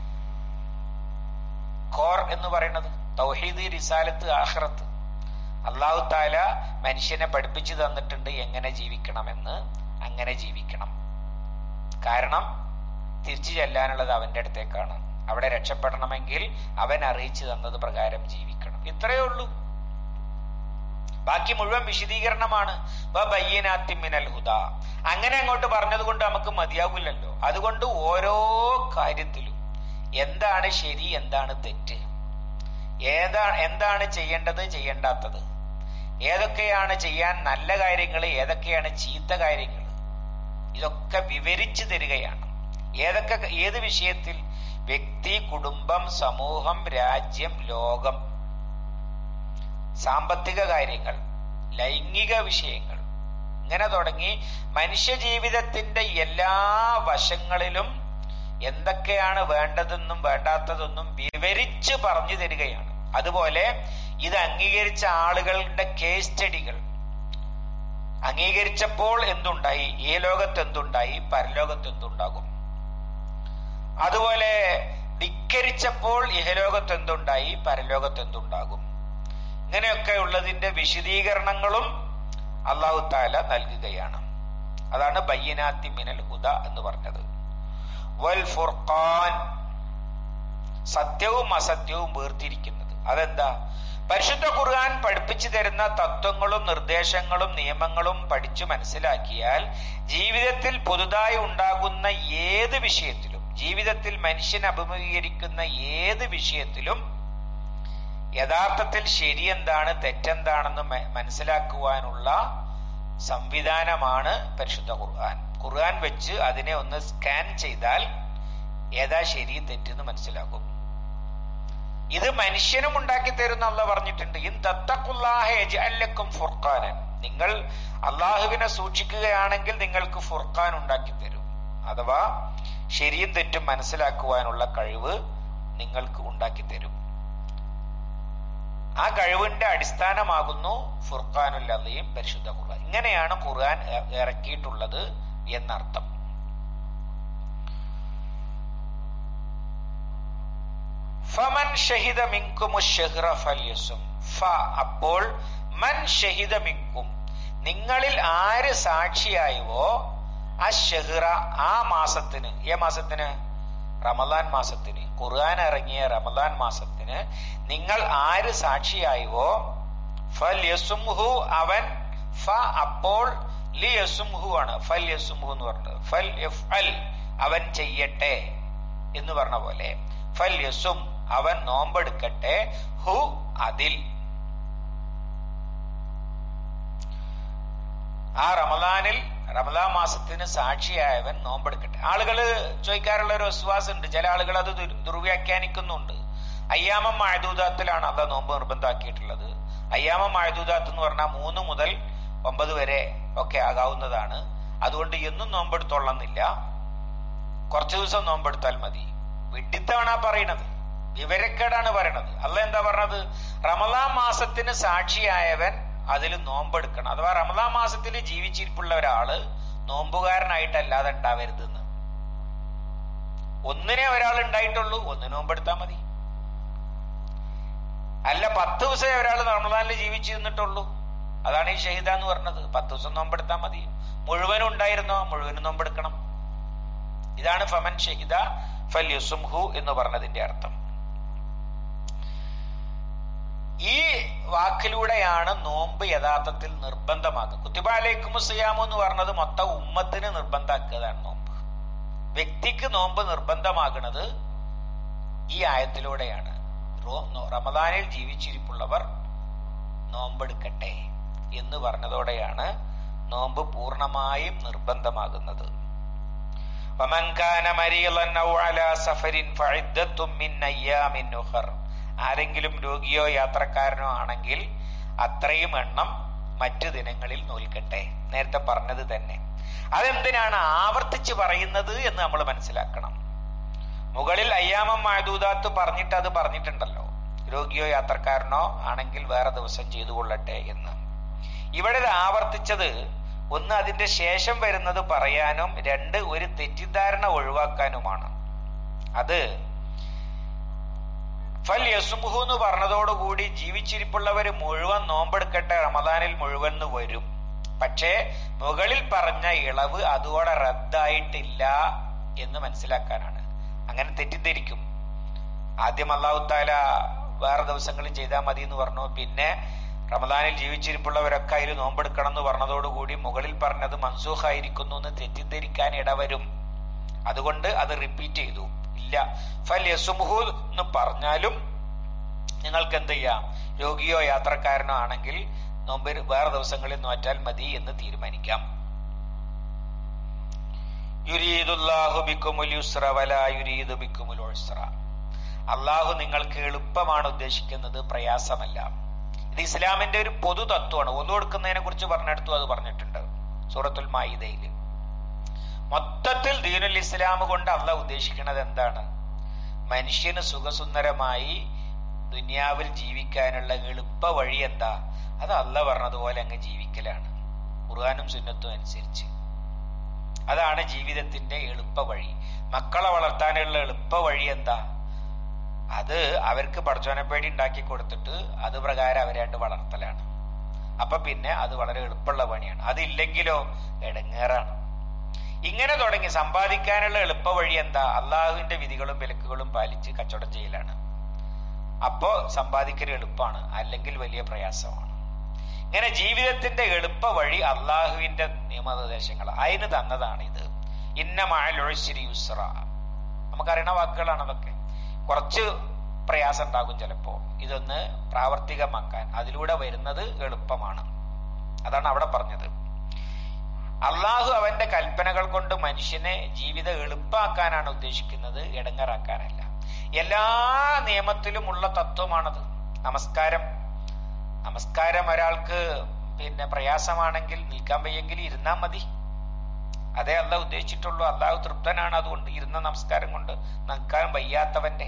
ഖോർ എന്ന് പറയുന്നത് തൗഹീദ് റിസാലത്ത് ആഹ്റത്ത് അള്ളാഹു താല മനുഷ്യനെ പഠിപ്പിച്ചു തന്നിട്ടുണ്ട് എങ്ങനെ ജീവിക്കണമെന്ന് അങ്ങനെ ജീവിക്കണം കാരണം തിരിച്ചു ചെല്ലാനുള്ളത് അവന്റെ അടുത്തേക്കാണ് അവിടെ രക്ഷപ്പെടണമെങ്കിൽ അവൻ അറിയിച്ചു തന്നത് പ്രകാരം ജീവിക്കണം ഇത്രയേ ഉള്ളൂ ബാക്കി മുഴുവൻ വിശദീകരണമാണ് മിനൽ ഹുദ അങ്ങനെ അങ്ങോട്ട് പറഞ്ഞത് കൊണ്ട് നമുക്ക് മതിയാവില്ലല്ലോ അതുകൊണ്ട് ഓരോ കാര്യത്തിലും എന്താണ് ശരി എന്താണ് തെറ്റ് ഏതാ എന്താണ് ചെയ്യേണ്ടത് ചെയ്യേണ്ടാത്തത് ഏതൊക്കെയാണ് ചെയ്യാൻ നല്ല കാര്യങ്ങൾ ഏതൊക്കെയാണ് ചീത്ത കാര്യങ്ങൾ ഇതൊക്കെ വിവരിച്ചു തരികയാണ് ഏതൊക്കെ ഏത് വിഷയത്തിൽ വ്യക്തി കുടുംബം സമൂഹം രാജ്യം ലോകം സാമ്പത്തിക കാര്യങ്ങൾ ലൈംഗിക വിഷയങ്ങൾ ഇങ്ങനെ തുടങ്ങി മനുഷ്യ ജീവിതത്തിന്റെ എല്ലാ വശങ്ങളിലും എന്തൊക്കെയാണ് വേണ്ടതെന്നും വേണ്ടാത്തതെന്നും വിവരിച്ച് പറഞ്ഞു തരികയാണ് അതുപോലെ ഇത് അംഗീകരിച്ച ആളുകളുടെ കേസ് സ്റ്റഡികൾ അംഗീകരിച്ചപ്പോൾ എന്തുണ്ടായി ഈ ലോകത്ത് എന്തുണ്ടായി പരലോകത്ത് എന്തുണ്ടാകും അതുപോലെ ധിക്കരിച്ചപ്പോൾ ഇഹലോകത്ത് എന്തുണ്ടായി പരലോകത്ത് എന്തുണ്ടാകും ഇങ്ങനെയൊക്കെ ഉള്ളതിന്റെ വിശദീകരണങ്ങളും അള്ളാഹു താല നൽകുകയാണ് അതാണ് ബയ്യനാത്തി മിനൽ ഹുദ എന്ന് പറഞ്ഞത് വൽ ഫുർഖാൻ സത്യവും അസത്യവും വേർതിരിക്കുന്നത് അതെന്താ പരിശുദ്ധ ഖുർആൻ പഠിപ്പിച്ചു തരുന്ന തത്വങ്ങളും നിർദ്ദേശങ്ങളും നിയമങ്ങളും പഠിച്ചു മനസ്സിലാക്കിയാൽ ജീവിതത്തിൽ പുതുതായി ഉണ്ടാകുന്ന ഏത് വിഷയത്തിലും ജീവിതത്തിൽ മനുഷ്യൻ അഭിമുഖീകരിക്കുന്ന ഏത് വിഷയത്തിലും യഥാർത്ഥത്തിൽ ശരിയെന്താണ് തെറ്റെന്താണെന്ന് മ- മനസ്സിലാക്കുവാനുള്ള സംവിധാനമാണ് പരിശുദ്ധ ഖുർആൻ ഖുർആൻ വെച്ച് അതിനെ ഒന്ന് സ്കാൻ ചെയ്താൽ ഏതാ ശരി തെറ്റെന്ന് മനസ്സിലാകും ഇത് മനുഷ്യനും ഉണ്ടാക്കി തരുന്ന അല്ല പറഞ്ഞിട്ടുണ്ട് ഇൻ തത്തക്കുല്ലാഹും ഫുർഖാനൻ നിങ്ങൾ അള്ളാഹുവിനെ സൂക്ഷിക്കുകയാണെങ്കിൽ നിങ്ങൾക്ക് ഫുർഖാൻ ഉണ്ടാക്കി തരും അഥവാ ശരിയും തെറ്റും മനസ്സിലാക്കുവാനുള്ള കഴിവ് നിങ്ങൾക്ക് ഉണ്ടാക്കി തരും ആ കഴിവിന്റെ അടിസ്ഥാനമാകുന്നു ഫുർഖാനുൽ അള്ളയും പരിശുദ്ധ ഖുർആൻ ഇങ്ങനെയാണ് ഖുർആൻ ഇറക്കിയിട്ടുള്ളത് എന്നർത്ഥം ഫമൻ ഷഹിദ മിങ്കുമു ഷെഹ്റ ഫല്യസും ഫ അപ്പോൾ മൻ ഷഹിദ മിങ്കും നിങ്ങളിൽ ആര് സാക്ഷിയായുവോ ആ ഷെഹ്റ ആ മാസത്തിന് ഏ മാസത്തിന് റമദാൻ മാസത്തിന് ഖുർആൻ ഇറങ്ങിയ റമദാൻ മാസത്തിന് നിങ്ങൾ ആര് സാക്ഷിയായുവോ ഫൽ യസുംഹു അവൻ ഫ അപ്പോൾ ലി യസുംഹു ആണ് ഫൽ യസുംഹു എന്ന് പറഞ്ഞത് ഫൽ അൽ അവൻ ചെയ്യട്ടെ എന്ന് പറഞ്ഞ പോലെ ഫൽ യസും അവൻ നോമ്പെടുക്കട്ടെ ഹു അതിൽ ആ റമദാനിൽ റമദാൻ മാസത്തിന് സാക്ഷിയായവൻ നോമ്പെടുക്കട്ടെ ആളുകള് ചോദിക്കാറുള്ള ഒരു വിശ്വാസം ഉണ്ട് ചില ആളുകൾ അത് ദുർവ്യാഖ്യാനിക്കുന്നുണ്ട് അയ്യാമം മായദൂതാത്തിലാണ് അല്ല നോമ്പ് നിർബന്ധമാക്കിയിട്ടുള്ളത് അയ്യാമം മായദൂതാത്ത് എന്ന് പറഞ്ഞാൽ മൂന്ന് മുതൽ ഒമ്പത് വരെ ഒക്കെ ആകാവുന്നതാണ് അതുകൊണ്ട് എന്നും നോമ്പെടുത്തോളന്നില്ല കുറച്ചു ദിവസം നോമ്പെടുത്താൽ മതി വിഡിത്താണ് ആ പറയണത് വിവരക്കേടാണ് പറയണത് അല്ല എന്താ പറഞ്ഞത് റമദാൻ മാസത്തിന് സാക്ഷിയായവൻ അതിൽ നോമ്പെടുക്കണം അഥവാ റമദാൻ മാസത്തിൽ ജീവിച്ചിരിപ്പുള്ള ഒരാള് നോമ്പുകാരനായിട്ടല്ലാതെ ഉണ്ടാവരുതെന്ന് ഒന്നിനെ ഒരാൾ ഉണ്ടായിട്ടുള്ളൂ ഒന്ന് നോമ്പെടുത്താൽ മതി അല്ല പത്ത് ദിവസമേ ഒരാൾ റമദാനിൽ ജീവിച്ചു നിന്നിട്ടുള്ളൂ അതാണ് ഈ ഷഹീദ എന്ന് പറഞ്ഞത് പത്ത് ദിവസം നോമ്പെടുത്താൽ മതി മുഴുവനും ഉണ്ടായിരുന്നോ മുഴുവനും നോമ്പെടുക്കണം ഇതാണ് ഫമൻ ഷഹിദ ഫൽ യുസുംഹു എന്ന് പറഞ്ഞതിന്റെ അർത്ഥം ഈ വാക്കിലൂടെയാണ് നോമ്പ് യഥാർത്ഥത്തിൽ നിർബന്ധമാക്കുക കുത്തിബാലേക്കും സിയാമു എന്ന് പറഞ്ഞത് മൊത്തം ഉമ്മത്തിന് നിർബന്ധമാക്കുകയാണ് നോമ്പ് വ്യക്തിക്ക് നോമ്പ് നിർബന്ധമാകുന്നത് ഈ ആയത്തിലൂടെയാണ് റമദാനിൽ ജീവിച്ചിരിപ്പുള്ളവർ നോമ്പെടുക്കട്ടെ എന്ന് പറഞ്ഞതോടെയാണ് നോമ്പ് പൂർണ്ണമായും നിർബന്ധമാകുന്നത് ആരെങ്കിലും രോഗിയോ യാത്രക്കാരനോ ആണെങ്കിൽ അത്രയും എണ്ണം മറ്റു ദിനങ്ങളിൽ നോൽക്കട്ടെ നേരത്തെ പറഞ്ഞത് തന്നെ അതെന്തിനാണ് ആവർത്തിച്ച് പറയുന്നത് എന്ന് നമ്മൾ മനസ്സിലാക്കണം മുകളിൽ അയ്യാമം മായദൂതാത്ത് പറഞ്ഞിട്ട് അത് പറഞ്ഞിട്ടുണ്ടല്ലോ രോഗിയോ യാത്രക്കാരനോ ആണെങ്കിൽ വേറെ ദിവസം ചെയ്തു കൊള്ളട്ടെ എന്ന് ഇവിടെ ഇത് ആവർത്തിച്ചത് ഒന്ന് അതിന്റെ ശേഷം വരുന്നത് പറയാനും രണ്ട് ഒരു തെറ്റിദ്ധാരണ ഒഴിവാക്കാനുമാണ് അത് ഫൽ യസുമുഹു എന്ന് പറഞ്ഞതോടുകൂടി ജീവിച്ചിരിപ്പുള്ളവർ മുഴുവൻ നോമ്പെടുക്കട്ടെ റമദാനിൽ മുഴുവൻ വരും പക്ഷേ മുകളിൽ പറഞ്ഞ ഇളവ് അതോടെ റദ്ദായിട്ടില്ല എന്ന് മനസ്സിലാക്കാനാണ് അങ്ങനെ തെറ്റിദ്ധരിക്കും ആദ്യം അള്ളാഹു താല വേറെ ദിവസങ്ങളിൽ ചെയ്താൽ മതി എന്ന് പറഞ്ഞു പിന്നെ റമദാനിൽ ജീവിച്ചിരിപ്പുള്ളവരൊക്കെ അതിൽ നോമ്പെടുക്കണം എന്ന് പറഞ്ഞതോടുകൂടി മുകളിൽ പറഞ്ഞത് മൻസൂഖായിരിക്കുന്നു എന്ന് തെറ്റിദ്ധരിക്കാൻ ഇടവരും അതുകൊണ്ട് അത് റിപ്പീറ്റ് ചെയ്തു ഇല്ല ഫൽ യസുമുഹു എന്ന് പറഞ്ഞാലും നിങ്ങൾക്ക് എന്ത് ചെയ്യാം രോഗിയോ യാത്രക്കാരനോ ആണെങ്കിൽ നോമ്പ് വേറെ ദിവസങ്ങളിൽ നോറ്റാൽ മതി എന്ന് തീരുമാനിക്കാം യുരീദുല്ലാഹു ബിക്കുമുൽ യുസ്ര വലാ യുരീദു ബിക്കുമുൽ ഉസ്ര അള്ളാഹു നിങ്ങൾക്ക് എളുപ്പമാണ് ഉദ്ദേശിക്കുന്നത് പ്രയാസമല്ല ഇത് ഇസ്ലാമിന്റെ ഒരു പൊതു തത്വമാണ് ഒന്നു കൊടുക്കുന്നതിനെ കുറിച്ച് പറഞ്ഞെടുത്തു അത് പറഞ്ഞിട്ടുണ്ട് സൂറത്തുൽ മായിദയിൽ മൊത്തത്തിൽ ദീനുൽ ഇസ്ലാം കൊണ്ട് അല്ല ഉദ്ദേശിക്കുന്നത് എന്താണ് മനുഷ്യന് സുഖസുന്ദരമായി ദുനിയാവിൽ ജീവിക്കാനുള്ള എളുപ്പ വഴി എന്താ അത് അല്ല പറഞ്ഞതുപോലെ അങ്ങ് ജീവിക്കലാണ് ഖുർആാനും സുന്നത്തും അനുസരിച്ച് അതാണ് ജീവിതത്തിന്റെ എളുപ്പ വഴി മക്കളെ വളർത്താനുള്ള എളുപ്പ വഴി എന്താ അത് അവർക്ക് പടച്ചോനപ്പേടി ഉണ്ടാക്കി കൊടുത്തിട്ട് അത് പ്രകാരം അവരാണ്ട് വളർത്തലാണ് അപ്പൊ പിന്നെ അത് വളരെ എളുപ്പമുള്ള പണിയാണ് അതില്ലെങ്കിലോ ഇടങ്ങേറാണ് ഇങ്ങനെ തുടങ്ങി സമ്പാദിക്കാനുള്ള എളുപ്പ വഴി എന്താ അള്ളാഹുവിന്റെ വിധികളും വിലക്കുകളും പാലിച്ച് കച്ചവടം ചെയ്യലാണ് അപ്പോ സമ്പാദിക്കൽ എളുപ്പമാണ് അല്ലെങ്കിൽ വലിയ പ്രയാസമാണ് ഇങ്ങനെ ജീവിതത്തിന്റെ എളുപ്പ വഴി അള്ളാഹുവിന്റെ നിയമനിർദ്ദേശങ്ങൾ അതിന് തന്നതാണ് ഇത് ഇന്ന മഴലൊഴിശ്ശിരി യുസ്ര നമുക്കറിയണ വാക്കുകളാണ് അതൊക്കെ കുറച്ച് പ്രയാസം ഉണ്ടാകും ചിലപ്പോ ഇതൊന്ന് പ്രാവർത്തികമാക്കാൻ അതിലൂടെ വരുന്നത് എളുപ്പമാണ് അതാണ് അവിടെ പറഞ്ഞത് അള്ളാഹു അവന്റെ കൽപ്പനകൾ കൊണ്ട് മനുഷ്യനെ ജീവിതം എളുപ്പാക്കാനാണ് ഉദ്ദേശിക്കുന്നത് ഇടങ്ങറാക്കാനല്ല എല്ലാ നിയമത്തിലുമുള്ള തത്വമാണത് നമസ്കാരം നമസ്കാരം ഒരാൾക്ക് പിന്നെ പ്രയാസമാണെങ്കിൽ നിൽക്കാൻ വയ്യെങ്കിൽ ഇരുന്നാൽ മതി അതേ അല്ല ഉദ്ദേശിച്ചിട്ടുള്ളൂ അള്ളാഹു തൃപ്തനാണ് അതുകൊണ്ട് ഇരുന്ന നമസ്കാരം കൊണ്ട് നിൽക്കാൻ വയ്യാത്തവന്റെ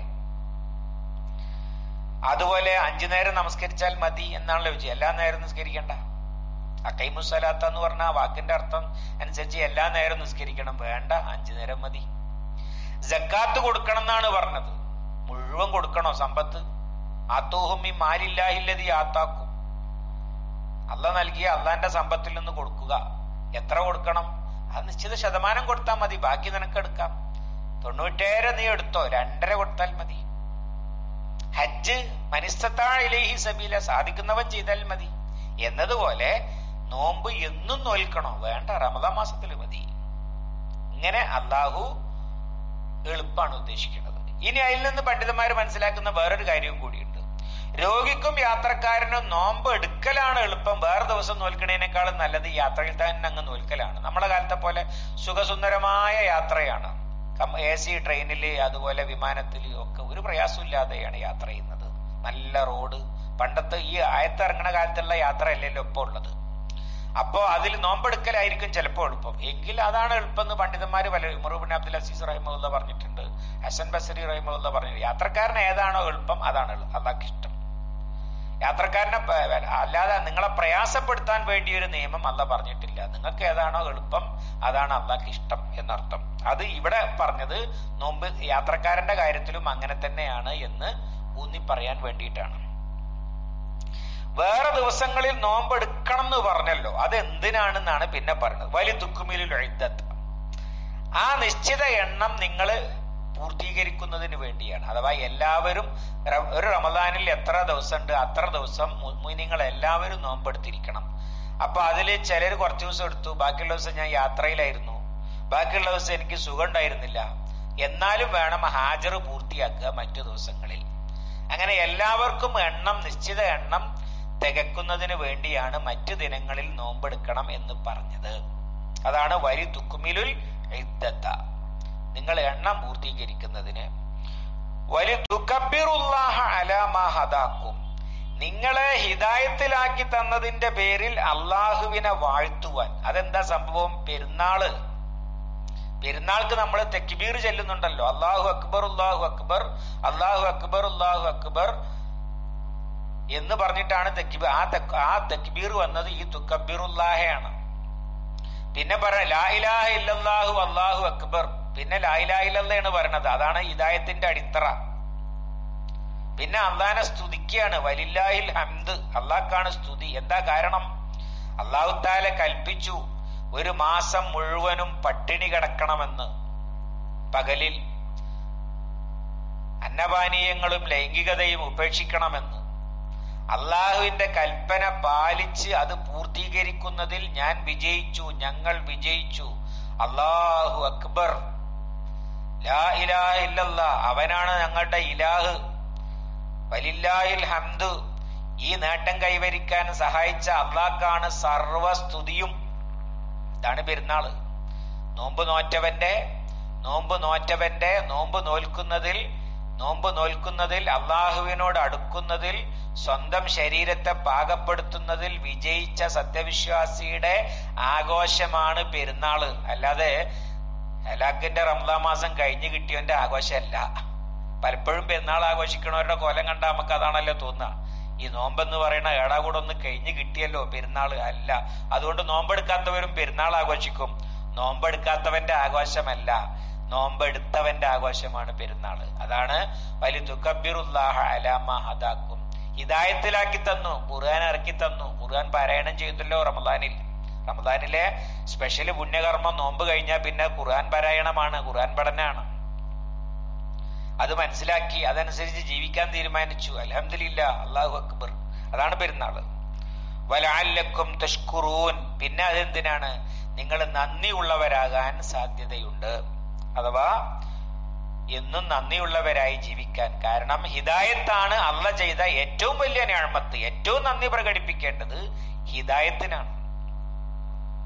അതുപോലെ അഞ്ചു നേരം നമസ്കരിച്ചാൽ മതി എന്നാണല്ലോ വിജയം എല്ലാ നേരം നിസ്കരിക്കണ്ട അക്കൈമുസലാത്ത എന്ന് പറഞ്ഞ ആ വാക്കിന്റെ അർത്ഥം അനുസരിച്ച് എല്ലാ നേരം നിസ്കരിക്കണം വേണ്ട അഞ്ചു നേരം മതി ജക്കാത്ത് കൊടുക്കണം എന്നാണ് പറഞ്ഞത് മുഴുവൻ കൊടുക്കണോ സമ്പത്ത് ആത്തോഹുമി മാലില്ലാഹില്ലതി ആത്താക്കും അല്ല നൽകിയ അള്ളാന്റെ സമ്പത്തിൽ നിന്ന് കൊടുക്കുക എത്ര കൊടുക്കണം അത് നിശ്ചിത ശതമാനം കൊടുത്താൽ മതി ബാക്കി നിനക്ക് എടുക്കാം തൊണ്ണൂറ്റേഴ് നീ എടുത്തോ രണ്ടര കൊടുത്താൽ മതി ഹജ്ജ് മനിസ്തത്താഴിലേഹി സബീല സാധിക്കുന്നവൻ ചെയ്താൽ മതി എന്നതുപോലെ നോമ്പ് എന്നും നോൽക്കണോ വേണ്ട റമദാ മാസത്തിൽ മതി ഇങ്ങനെ അള്ളാഹു എളുപ്പാണ് ഉദ്ദേശിക്കുന്നത് ഇനി അതിൽ നിന്ന് പണ്ഡിതന്മാർ മനസ്സിലാക്കുന്ന വേറൊരു കാര്യവും കൂടിയുണ്ട് രോഗിക്കും യാത്രക്കാരനും നോമ്പ് എടുക്കലാണ് എളുപ്പം വേറെ ദിവസം നോൽക്കണേനേക്കാളും നല്ലത് യാത്രയിൽ തന്നെ അങ്ങ് നോൽക്കലാണ് നമ്മളെ കാലത്തെ പോലെ സുഖസുന്ദരമായ യാത്രയാണ് എ സി ട്രെയിനില് അതുപോലെ വിമാനത്തില് ഒക്കെ ഒരു പ്രയാസമില്ലാതെയാണ് യാത്ര ചെയ്യുന്നത് നല്ല റോഡ് പണ്ടത്തെ ഈ ആയത്തിറങ്ങണ കാലത്തുള്ള യാത്ര അല്ലല്ലോ ഇപ്പൊ ഉള്ളത് അപ്പോ അതിൽ നോമ്പെടുക്കലായിരിക്കും ചിലപ്പോൾ എളുപ്പം എങ്കിൽ അതാണ് എളുപ്പം എന്ന് പണ്ഡിതന്മാര് പല മുറുബിൻ അബ്ദുൽ അസീസ് റഹിമുല്ല പറഞ്ഞിട്ടുണ്ട് ഹസൻ ബസരി റഹിമുല്ല പറഞ്ഞു യാത്രക്കാരന് ഏതാണോ എളുപ്പം അതാണ് അള്ളാഹ് ഇഷ്ടം യാത്രക്കാരനെ അല്ലാതെ നിങ്ങളെ പ്രയാസപ്പെടുത്താൻ വേണ്ടി ഒരു നിയമം അല്ല പറഞ്ഞിട്ടില്ല നിങ്ങൾക്ക് ഏതാണോ എളുപ്പം അതാണ് അള്ളാഹ്ക്ക് ഇഷ്ടം എന്നർത്ഥം അത് ഇവിടെ പറഞ്ഞത് നോമ്പ് യാത്രക്കാരന്റെ കാര്യത്തിലും അങ്ങനെ തന്നെയാണ് എന്ന് ഊന്നി പറയാൻ വേണ്ടിയിട്ടാണ് വേറെ ദിവസങ്ങളിൽ നോമ്പ് എടുക്കണം എന്ന് പറഞ്ഞല്ലോ അത് എന്തിനാണെന്നാണ് പിന്നെ പറയുന്നത് വലിയ ദുഃഖമിലിൽ എഴുതത്ത് ആ നിശ്ചിത എണ്ണം നിങ്ങൾ പൂർത്തീകരിക്കുന്നതിന് വേണ്ടിയാണ് അഥവാ എല്ലാവരും ഒരു റമദാനിൽ എത്ര ദിവസമുണ്ട് അത്ര ദിവസം നിങ്ങൾ എല്ലാവരും നോമ്പെടുത്തിരിക്കണം അപ്പൊ അതിൽ ചിലർ കുറച്ച് ദിവസം എടുത്തു ബാക്കിയുള്ള ദിവസം ഞാൻ യാത്രയിലായിരുന്നു ബാക്കിയുള്ള ദിവസം എനിക്ക് സുഖം ഉണ്ടായിരുന്നില്ല എന്നാലും വേണം ഹാജർ പൂർത്തിയാക്കുക മറ്റു ദിവസങ്ങളിൽ അങ്ങനെ എല്ലാവർക്കും എണ്ണം നിശ്ചിത എണ്ണം തികക്കുന്നതിന് വേണ്ടിയാണ് മറ്റു ദിനങ്ങളിൽ നോമ്പെടുക്കണം എന്ന് പറഞ്ഞത് അതാണ് വരി തുക്കുമിലുൽ ഇദ്ദത്ത നിങ്ങൾ എണ്ണം പൂർത്തീകരിക്കുന്നതിന് വലി തുക്കബിറുല്ലാഹ അലാമാ ഹദാക്കും നിങ്ങളെ ഹിദായത്തിലാക്കി തന്നതിന്റെ പേരിൽ അള്ളാഹുവിനെ വാഴ്ത്തുവാൻ അതെന്താ സംഭവം പെരുന്നാള് പെരുന്നാൾക്ക് നമ്മൾ തെക്കിബീർ ചെല്ലുന്നുണ്ടല്ലോ അള്ളാഹു അക്ബർ അള്ളാഹു അക്ബർ അള്ളാഹു അക്ബർ അള്ളാഹു അക്ബർ എന്ന് പറഞ്ഞിട്ടാണ് തെക്കിബീർ ആ ആ തെക്കിബീർ വന്നത് ഈ തുക്കബീറുല്ലാഹയാണ് പിന്നെ പറ ലാ ഇലാഹ ഇല്ലല്ലാഹു അള്ളാഹു അക്ബർ പിന്നെ ലാ ഇലാഹ ഇല്ലല്ലയാണ് പറയണത് അതാണ് ഹിദായത്തിന്റെ അടിത്തറ പിന്നെ അള്ളാനെ സ്തുതിക്കുകയാണ് വലില്ലാഹിൽ ഹംദ് അള്ളാഹ്ക്കാണ് സ്തുതി എന്താ കാരണം അള്ളാഹു താല കൽപ്പിച്ചു ഒരു മാസം മുഴുവനും പട്ടിണി കിടക്കണമെന്ന് പകലിൽ അന്നപാനീയങ്ങളും ലൈംഗികതയും ഉപേക്ഷിക്കണമെന്ന് അള്ളാഹുവിന്റെ കൽപ്പന പാലിച്ച് അത് പൂർത്തീകരിക്കുന്നതിൽ ഞാൻ വിജയിച്ചു ഞങ്ങൾ വിജയിച്ചു അള്ളാഹു അക്ബർ ലാ ഇലാഹ ഇല്ലല്ല അവനാണ് ഞങ്ങളുടെ ഇലാഹ് വലില്ലാഹിൽ ഹംദ് ഈ നേട്ടം കൈവരിക്കാൻ സഹായിച്ച അള്ളാഹ്ക്കാണ് സർവസ്തുതിയും ഇതാണ് പെരുന്നാള് നോമ്പ് നോറ്റവന്റെ നോമ്പ് നോറ്റവന്റെ നോമ്പ് നോൽക്കുന്നതിൽ നോമ്പ് നോൽക്കുന്നതിൽ അള്ളാഹുവിനോട് അടുക്കുന്നതിൽ സ്വന്തം ശരീരത്തെ പാകപ്പെടുത്തുന്നതിൽ വിജയിച്ച സത്യവിശ്വാസിയുടെ ആഘോഷമാണ് പെരുന്നാള് അല്ലാതെ ഹലാക്കിന്റെ റംസാൻ മാസം കഴിഞ്ഞു കിട്ടിയവന്റെ ആഘോഷമല്ല പലപ്പോഴും പെരുന്നാൾ ആഘോഷിക്കണവരുടെ കൊലം കണ്ട നമുക്ക് അതാണല്ലോ തോന്നുക ഈ നോമ്പെന്ന് പറയുന്ന ഏടാകൂടൊന്ന് കഴിഞ്ഞു കിട്ടിയല്ലോ പെരുന്നാൾ അല്ല അതുകൊണ്ട് നോമ്പെടുക്കാത്തവരും പെരുന്നാൾ ആഘോഷിക്കും നോമ്പെടുക്കാത്തവന്റെ ആഘോഷമല്ല നോമ്പെടുത്തവന്റെ ആഘോഷമാണ് പെരുന്നാൾ അതാണ് വലിയ തുക്കബിറുല്ലാഹ അലാമ ഹദാക്കും ഹിദായത്തിലാക്കി തന്നു ഖുർആൻ ഇറക്കി തന്നു ഖുർആൻ പാരായണം ചെയ്തല്ലോ റമദാനിൽ റമദാനിലെ സ്പെഷ്യൽ പുണ്യകർമ്മം നോമ്പ് കഴിഞ്ഞാൽ പിന്നെ ഖുർആൻ പാരായണമാണ് ഖുർആൻ പഠനമാണ് അത് മനസ്സിലാക്കി അതനുസരിച്ച് ജീവിക്കാൻ തീരുമാനിച്ചു അലഹമില്ല അള്ളാഹു അക്ബർ അതാണ് പെരുന്നാള് വലാലക്കും തഷ്കുറൂൻ പിന്നെ അതെന്തിനാണ് നിങ്ങൾ നന്ദിയുള്ളവരാകാൻ സാധ്യതയുണ്ട് അഥവാ എന്നും നന്ദിയുള്ളവരായി ജീവിക്കാൻ കാരണം ഹിദായത്താണ് അല്ല ചെയ്ത ഏറ്റവും വലിയ ഞാഴ്മത്ത് ഏറ്റവും നന്ദി പ്രകടിപ്പിക്കേണ്ടത് ഹിദായത്തിനാണ്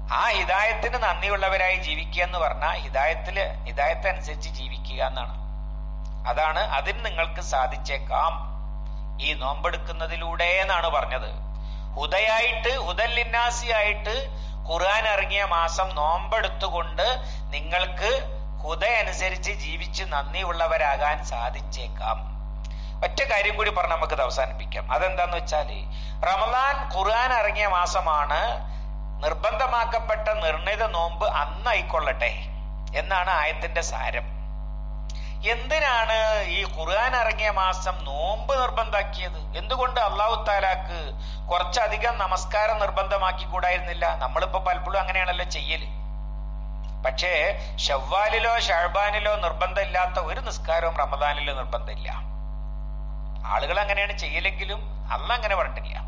ആ ഹിദായത്തിന് നന്ദിയുള്ളവരായി ജീവിക്കുക എന്ന് പറഞ്ഞാൽ ഹിദായത്തില് ഹിദായത്തെ അനുസരിച്ച് ജീവിക്കുക എന്നാണ് അതാണ് അതിന് നിങ്ങൾക്ക് സാധിച്ചേക്കാം ഈ നോമ്പെടുക്കുന്നതിലൂടെ എന്നാണ് പറഞ്ഞത് ഹുദയായിട്ട് ഹുദല്ലിന്നാസിയായിട്ട് ഖുർആൻ ഇറങ്ങിയ മാസം നോമ്പെടുത്തുകൊണ്ട് നിങ്ങൾക്ക് ഹുദ അനുസരിച്ച് ജീവിച്ച് നന്ദിയുള്ളവരാകാൻ സാധിച്ചേക്കാം ഒറ്റ കാര്യം കൂടി പറഞ്ഞ് നമുക്കത് അവസാനിപ്പിക്കാം അതെന്താന്ന് വെച്ചാല് റമദാൻ ഖുർആൻ ഇറങ്ങിയ മാസമാണ് നിർബന്ധമാക്കപ്പെട്ട നിർണിത നോമ്പ് അന്നായിക്കൊള്ളട്ടെ എന്നാണ് ആയത്തിന്റെ സാരം എന്തിനാണ് ഈ ഖുർആൻ ഇറങ്ങിയ മാസം നോമ്പ് നിർബന്ധാക്കിയത് എന്തുകൊണ്ട് അള്ളാഹു താലാക്ക് കുറച്ചധികം നമസ്കാരം നിർബന്ധമാക്കി കൂടായിരുന്നില്ല നമ്മളിപ്പോ പലപ്പോഴും അങ്ങനെയാണല്ലോ ചെയ്യല് പക്ഷേ ഷവ്വാലിലോ ഷഹബാനിലോ നിർബന്ധമില്ലാത്ത ഒരു നിസ്കാരവും റമദാനിലോ നിർബന്ധമില്ല ആളുകൾ അങ്ങനെയാണ് ചെയ്യലെങ്കിലും അല്ല അങ്ങനെ പറഞ്ഞിട്ടില്ല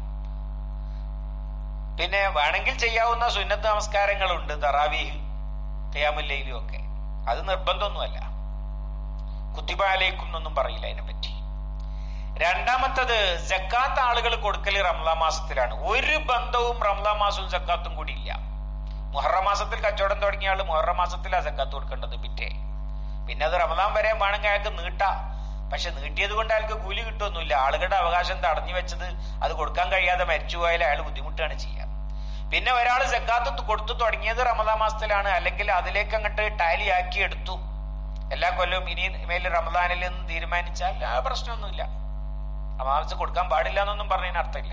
പിന്നെ വേണമെങ്കിൽ ചെയ്യാവുന്ന സുന്നത്ത് നമസ്കാരങ്ങളുണ്ട് തറാവീഹ് ഖിയാമുല്ലയിലും ഒക്കെ അത് നിർബന്ധമൊന്നുമല്ല കുത്തിബാലേക്കും എന്നൊന്നും പറയില്ല അതിനെപ്പറ്റി രണ്ടാമത്തത് ജക്കാത്ത് ആളുകൾ കൊടുക്കല് റംലാ മാസത്തിലാണ് ഒരു ബന്ധവും റംലാ മാസവും ജക്കാത്തും കൂടി ഇല്ല മുഹറം മാസത്തിൽ കച്ചവടം തുടങ്ങിയ ആള് മുഹറം മാസത്തിലാണ് ജക്കാത്ത് കൊടുക്കേണ്ടത് പിറ്റേ പിന്നെ അത് റമദാൻ വരെ വേണമെങ്കിൽ അയാൾക്ക് നീട്ടാം പക്ഷെ നീട്ടിയത് കൊണ്ട് അയാൾക്ക് കൂലി കിട്ടുമൊന്നുമില്ല ആളുകളുടെ അവകാശം തടഞ്ഞു വെച്ചത് അത് കൊടുക്കാൻ കഴിയാതെ മരിച്ചുപോയാൽ അയാൾ ബുദ്ധിമുട്ടാണ് ചെയ്യുക പിന്നെ ഒരാൾ ജക്കാത്ത് കൊടുത്തു തുടങ്ങിയത് റമദാൻ മാസത്തിലാണ് അല്ലെങ്കിൽ അതിലേക്ക് അങ്ങോട്ട് ടാലി ആക്കി എടുത്തു എല്ലാ കൊല്ലവും ഇനി മേൽ റമദാനിൽ നിന്ന് തീരുമാനിച്ചാൽ ആ പ്രശ്നമൊന്നുമില്ല അമാവസ് കൊടുക്കാൻ പാടില്ല എന്നൊന്നും പറഞ്ഞതിന് അർത്ഥമില്ല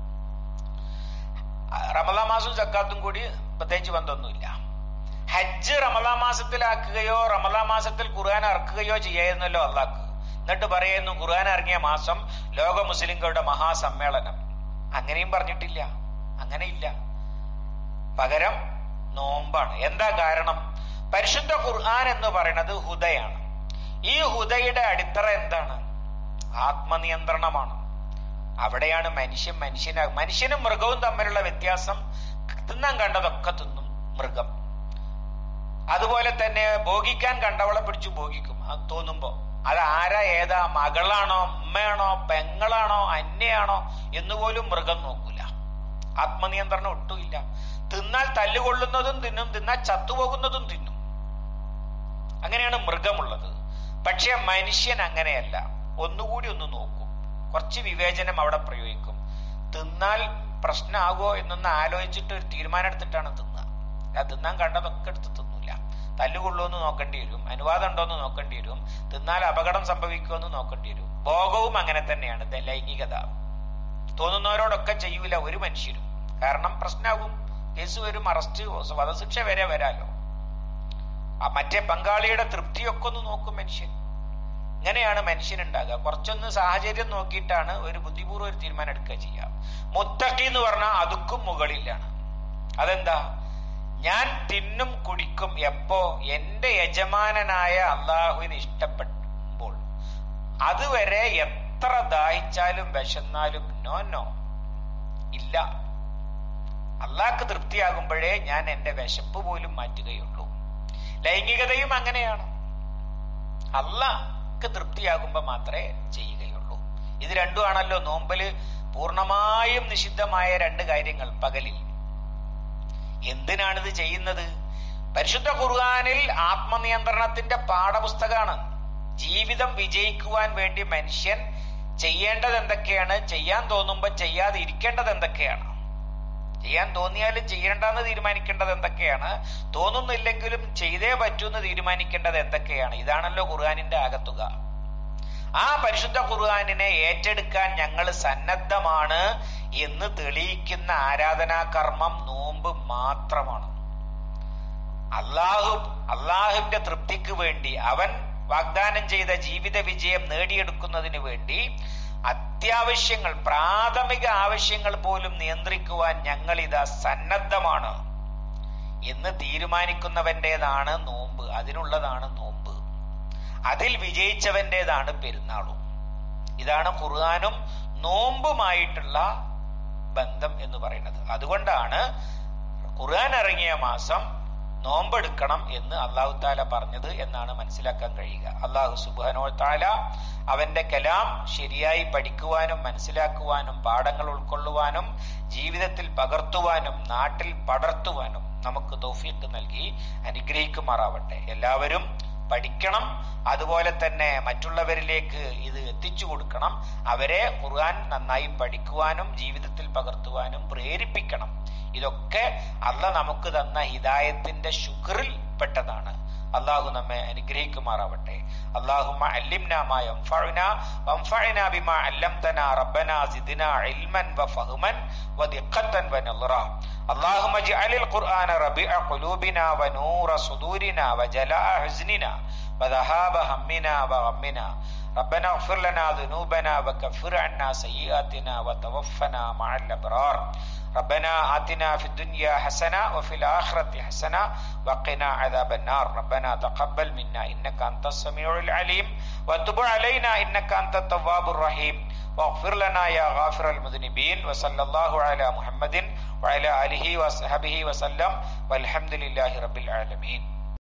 റമദാ മാസവും ജക്കാത്തും കൂടി പ്രത്യേകിച്ച് ബന്ധമൊന്നുമില്ല ഹജ്ജ് റമദാ മാസത്തിലാക്കുകയോ റമദാ മാസത്തിൽ ഖുർആൻ ഇറക്കുകയോ ചെയ്യായിരുന്നല്ലോ അള്ളാഹ് എന്നിട്ട് പറയുന്നു ഖുർആൻ ഇറങ്ങിയ മാസം ലോക മുസ്ലിങ്ങളുടെ മഹാസമ്മേളനം അങ്ങനെയും പറഞ്ഞിട്ടില്ല അങ്ങനെയില്ല പകരം നോമ്പാണ് എന്താ കാരണം പരിശുദ്ധ ഖുർആൻ എന്ന് പറയുന്നത് ഹുദയാണ് ഈ ഹുദയുടെ അടിത്തറ എന്താണ് ആത്മനിയന്ത്രണമാണ് അവിടെയാണ് മനുഷ്യൻ മനുഷ്യന മനുഷ്യനും മൃഗവും തമ്മിലുള്ള വ്യത്യാസം തിന്നാൻ കണ്ടതൊക്കെ തിന്നും മൃഗം അതുപോലെ തന്നെ ഭോഗിക്കാൻ കണ്ടവളെ പിടിച്ചു ഭോഗിക്കും അത് തോന്നുമ്പോ അത് ആരാ ഏതാ മകളാണോ ഉമ്മയാണോ പെങ്ങളാണോ അന്യയാണോ എന്നുപോലും മൃഗം നോക്കൂല ആത്മനിയന്ത്രണം ഒട്ടുമില്ല തിന്നാൽ തല്ലുകൊള്ളുന്നതും തിന്നും തിന്നാൽ ചത്തുപോകുന്നതും തിന്നും അങ്ങനെയാണ് മൃഗമുള്ളത് പക്ഷെ മനുഷ്യൻ അങ്ങനെയല്ല ഒന്നുകൂടി ഒന്ന് നോക്കും കുറച്ച് വിവേചനം അവിടെ പ്രയോഗിക്കും തിന്നാൽ പ്രശ്നമാകുമോ എന്നൊന്ന് ആലോചിച്ചിട്ട് ഒരു തീരുമാനം എടുത്തിട്ടാണ് തിന്നുക ആ തിന്നാൻ കണ്ടതൊക്കെ എടുത്ത് തിന്നൂല തല്ലുകൊള്ളുമെന്ന് നോക്കേണ്ടി വരും അനുവാദം ഉണ്ടോന്ന് നോക്കേണ്ടി വരും തിന്നാൽ അപകടം സംഭവിക്കുമെന്ന് നോക്കേണ്ടി വരും ഭോഗവും അങ്ങനെ തന്നെയാണ് ലൈംഗികത തോന്നുന്നവരോടൊക്കെ ചെയ്യൂല ഒരു മനുഷ്യരും കാരണം പ്രശ്നമാകും കേസ് വരും അറസ്റ്റ് വധശിക്ഷ വരെ വരാലോ ആ മറ്റേ പങ്കാളിയുടെ തൃപ്തിയൊക്കെ ഒന്ന് നോക്കും മനുഷ്യൻ ഇങ്ങനെയാണ് മനുഷ്യനുണ്ടാകുക കുറച്ചൊന്ന് സാഹചര്യം നോക്കിയിട്ടാണ് ഒരു ബുദ്ധിപൂർവ്വം ഒരു തീരുമാനം എടുക്കുക ചെയ്യുക മുത്തക്കി എന്ന് പറഞ്ഞാൽ അതുക്കും മുകളിലാണ് അതെന്താ ഞാൻ തിന്നും കുടിക്കും എപ്പോ എന്റെ യജമാനനായ അള്ളാഹുവിന് ഇഷ്ടപ്പെടുമ്പോൾ അതുവരെ എത്ര ദാഹിച്ചാലും വിശന്നാലും നോ നോ ഇല്ല അള്ളാഹ്ക്ക് തൃപ്തിയാകുമ്പോഴേ ഞാൻ എന്റെ വിശപ്പ് പോലും മാറ്റുകയുള്ളൂ ലൈംഗികതയും അങ്ങനെയാണ് അള്ളാഹ്ക്ക് തൃപ്തിയാകുമ്പോ മാത്രമേ ചെയ്യുകയുള്ളൂ ഇത് രണ്ടുമാണല്ലോ നോമ്പല് പൂർണ്ണമായും നിഷിദ്ധമായ രണ്ട് കാര്യങ്ങൾ പകലിൽ എന്തിനാണിത് ചെയ്യുന്നത് പരിശുദ്ധ ഖുർആാനിൽ ആത്മനിയന്ത്രണത്തിന്റെ പാഠപുസ്തകമാണ് ജീവിതം വിജയിക്കുവാൻ വേണ്ടി മനുഷ്യൻ ചെയ്യേണ്ടത് എന്തൊക്കെയാണ് ചെയ്യാൻ തോന്നുമ്പോ ചെയ്യാതെ ഇരിക്കേണ്ടത് എന്തൊക്കെയാണ് ചെയ്യാൻ തോന്നിയാലും ചെയ്യേണ്ടെന്ന് തീരുമാനിക്കേണ്ടത് എന്തൊക്കെയാണ് തോന്നുന്നില്ലെങ്കിലും ചെയ്തേ പറ്റൂന്ന് തീരുമാനിക്കേണ്ടത് എന്തൊക്കെയാണ് ഇതാണല്ലോ ഖുർആാനിന്റെ ആകത്തുക ആ പരിശുദ്ധ ഖുർആാനിനെ ഏറ്റെടുക്കാൻ ഞങ്ങൾ സന്നദ്ധമാണ് എന്ന് തെളിയിക്കുന്ന ആരാധനാകർമ്മം നോമ്പ് മാത്രമാണ് അള്ളാഹു അള്ളാഹുവിന്റെ തൃപ്തിക്ക് വേണ്ടി അവൻ വാഗ്ദാനം ചെയ്ത ജീവിത വിജയം നേടിയെടുക്കുന്നതിന് വേണ്ടി അത്യാവശ്യങ്ങൾ പ്രാഥമിക ആവശ്യങ്ങൾ പോലും നിയന്ത്രിക്കുവാൻ ഞങ്ങൾ ഇതാ സന്നദ്ധമാണ് എന്ന് തീരുമാനിക്കുന്നവന്റേതാണ് നോമ്പ് അതിനുള്ളതാണ് നോമ്പ് അതിൽ വിജയിച്ചവന്റേതാണ് പെരുന്നാളും ഇതാണ് ഖുർആാനും നോമ്പുമായിട്ടുള്ള ബന്ധം എന്ന് പറയുന്നത് അതുകൊണ്ടാണ് ഖുർആൻ ഇറങ്ങിയ മാസം നോമ്പെടുക്കണം എന്ന് അള്ളാഹു താല പറഞ്ഞത് എന്നാണ് മനസ്സിലാക്കാൻ കഴിയുക അള്ളാഹു സുബാനോ താല അവന്റെ കലാം ശരിയായി പഠിക്കുവാനും മനസ്സിലാക്കുവാനും പാഠങ്ങൾ ഉൾക്കൊള്ളുവാനും ജീവിതത്തിൽ പകർത്തുവാനും നാട്ടിൽ പടർത്തുവാനും നമുക്ക് തൗഫീഖ് നൽകി അനുഗ്രഹിക്കുമാറാവട്ടെ എല്ലാവരും പഠിക്കണം അതുപോലെ തന്നെ മറ്റുള്ളവരിലേക്ക് ഇത് എത്തിച്ചു കൊടുക്കണം അവരെ ഖുർആൻ നന്നായി പഠിക്കുവാനും ജീവിതത്തിൽ പകർത്തുവാനും പ്രേരിപ്പിക്കണം ഇതൊക്കെ അല്ല നമുക്ക് തന്ന ഹിദായത്തിന്റെ ശുക്രിൽ പെട്ടതാണ് അള്ളാഹു നമ്മെ അനുഗ്രഹിക്കുമാറാവട്ടെ اللهم علمنا ما ينفعنا وانفعنا بما علمتنا ربنا زدنا علما وفهما ودقة ونظرا اللهم اجعل القرآن ربيع قلوبنا ونور صدورنا وجلاء حزننا وذهاب همنا وغمنا ربنا اغفر لنا ذنوبنا وكفر عنا سيئاتنا وتوفنا مع الأبرار ربنا آتنا في الدنيا حسنة وفي الآخرة حسنة وقنا عذاب النار ربنا تقبل منا إنك أنت السميع العليم وتب علينا إنك أنت التواب الرحيم واغفر لنا يا غافر المذنبين وصلى الله على محمد وعلى آله وصحبه وسلم والحمد لله رب العالمين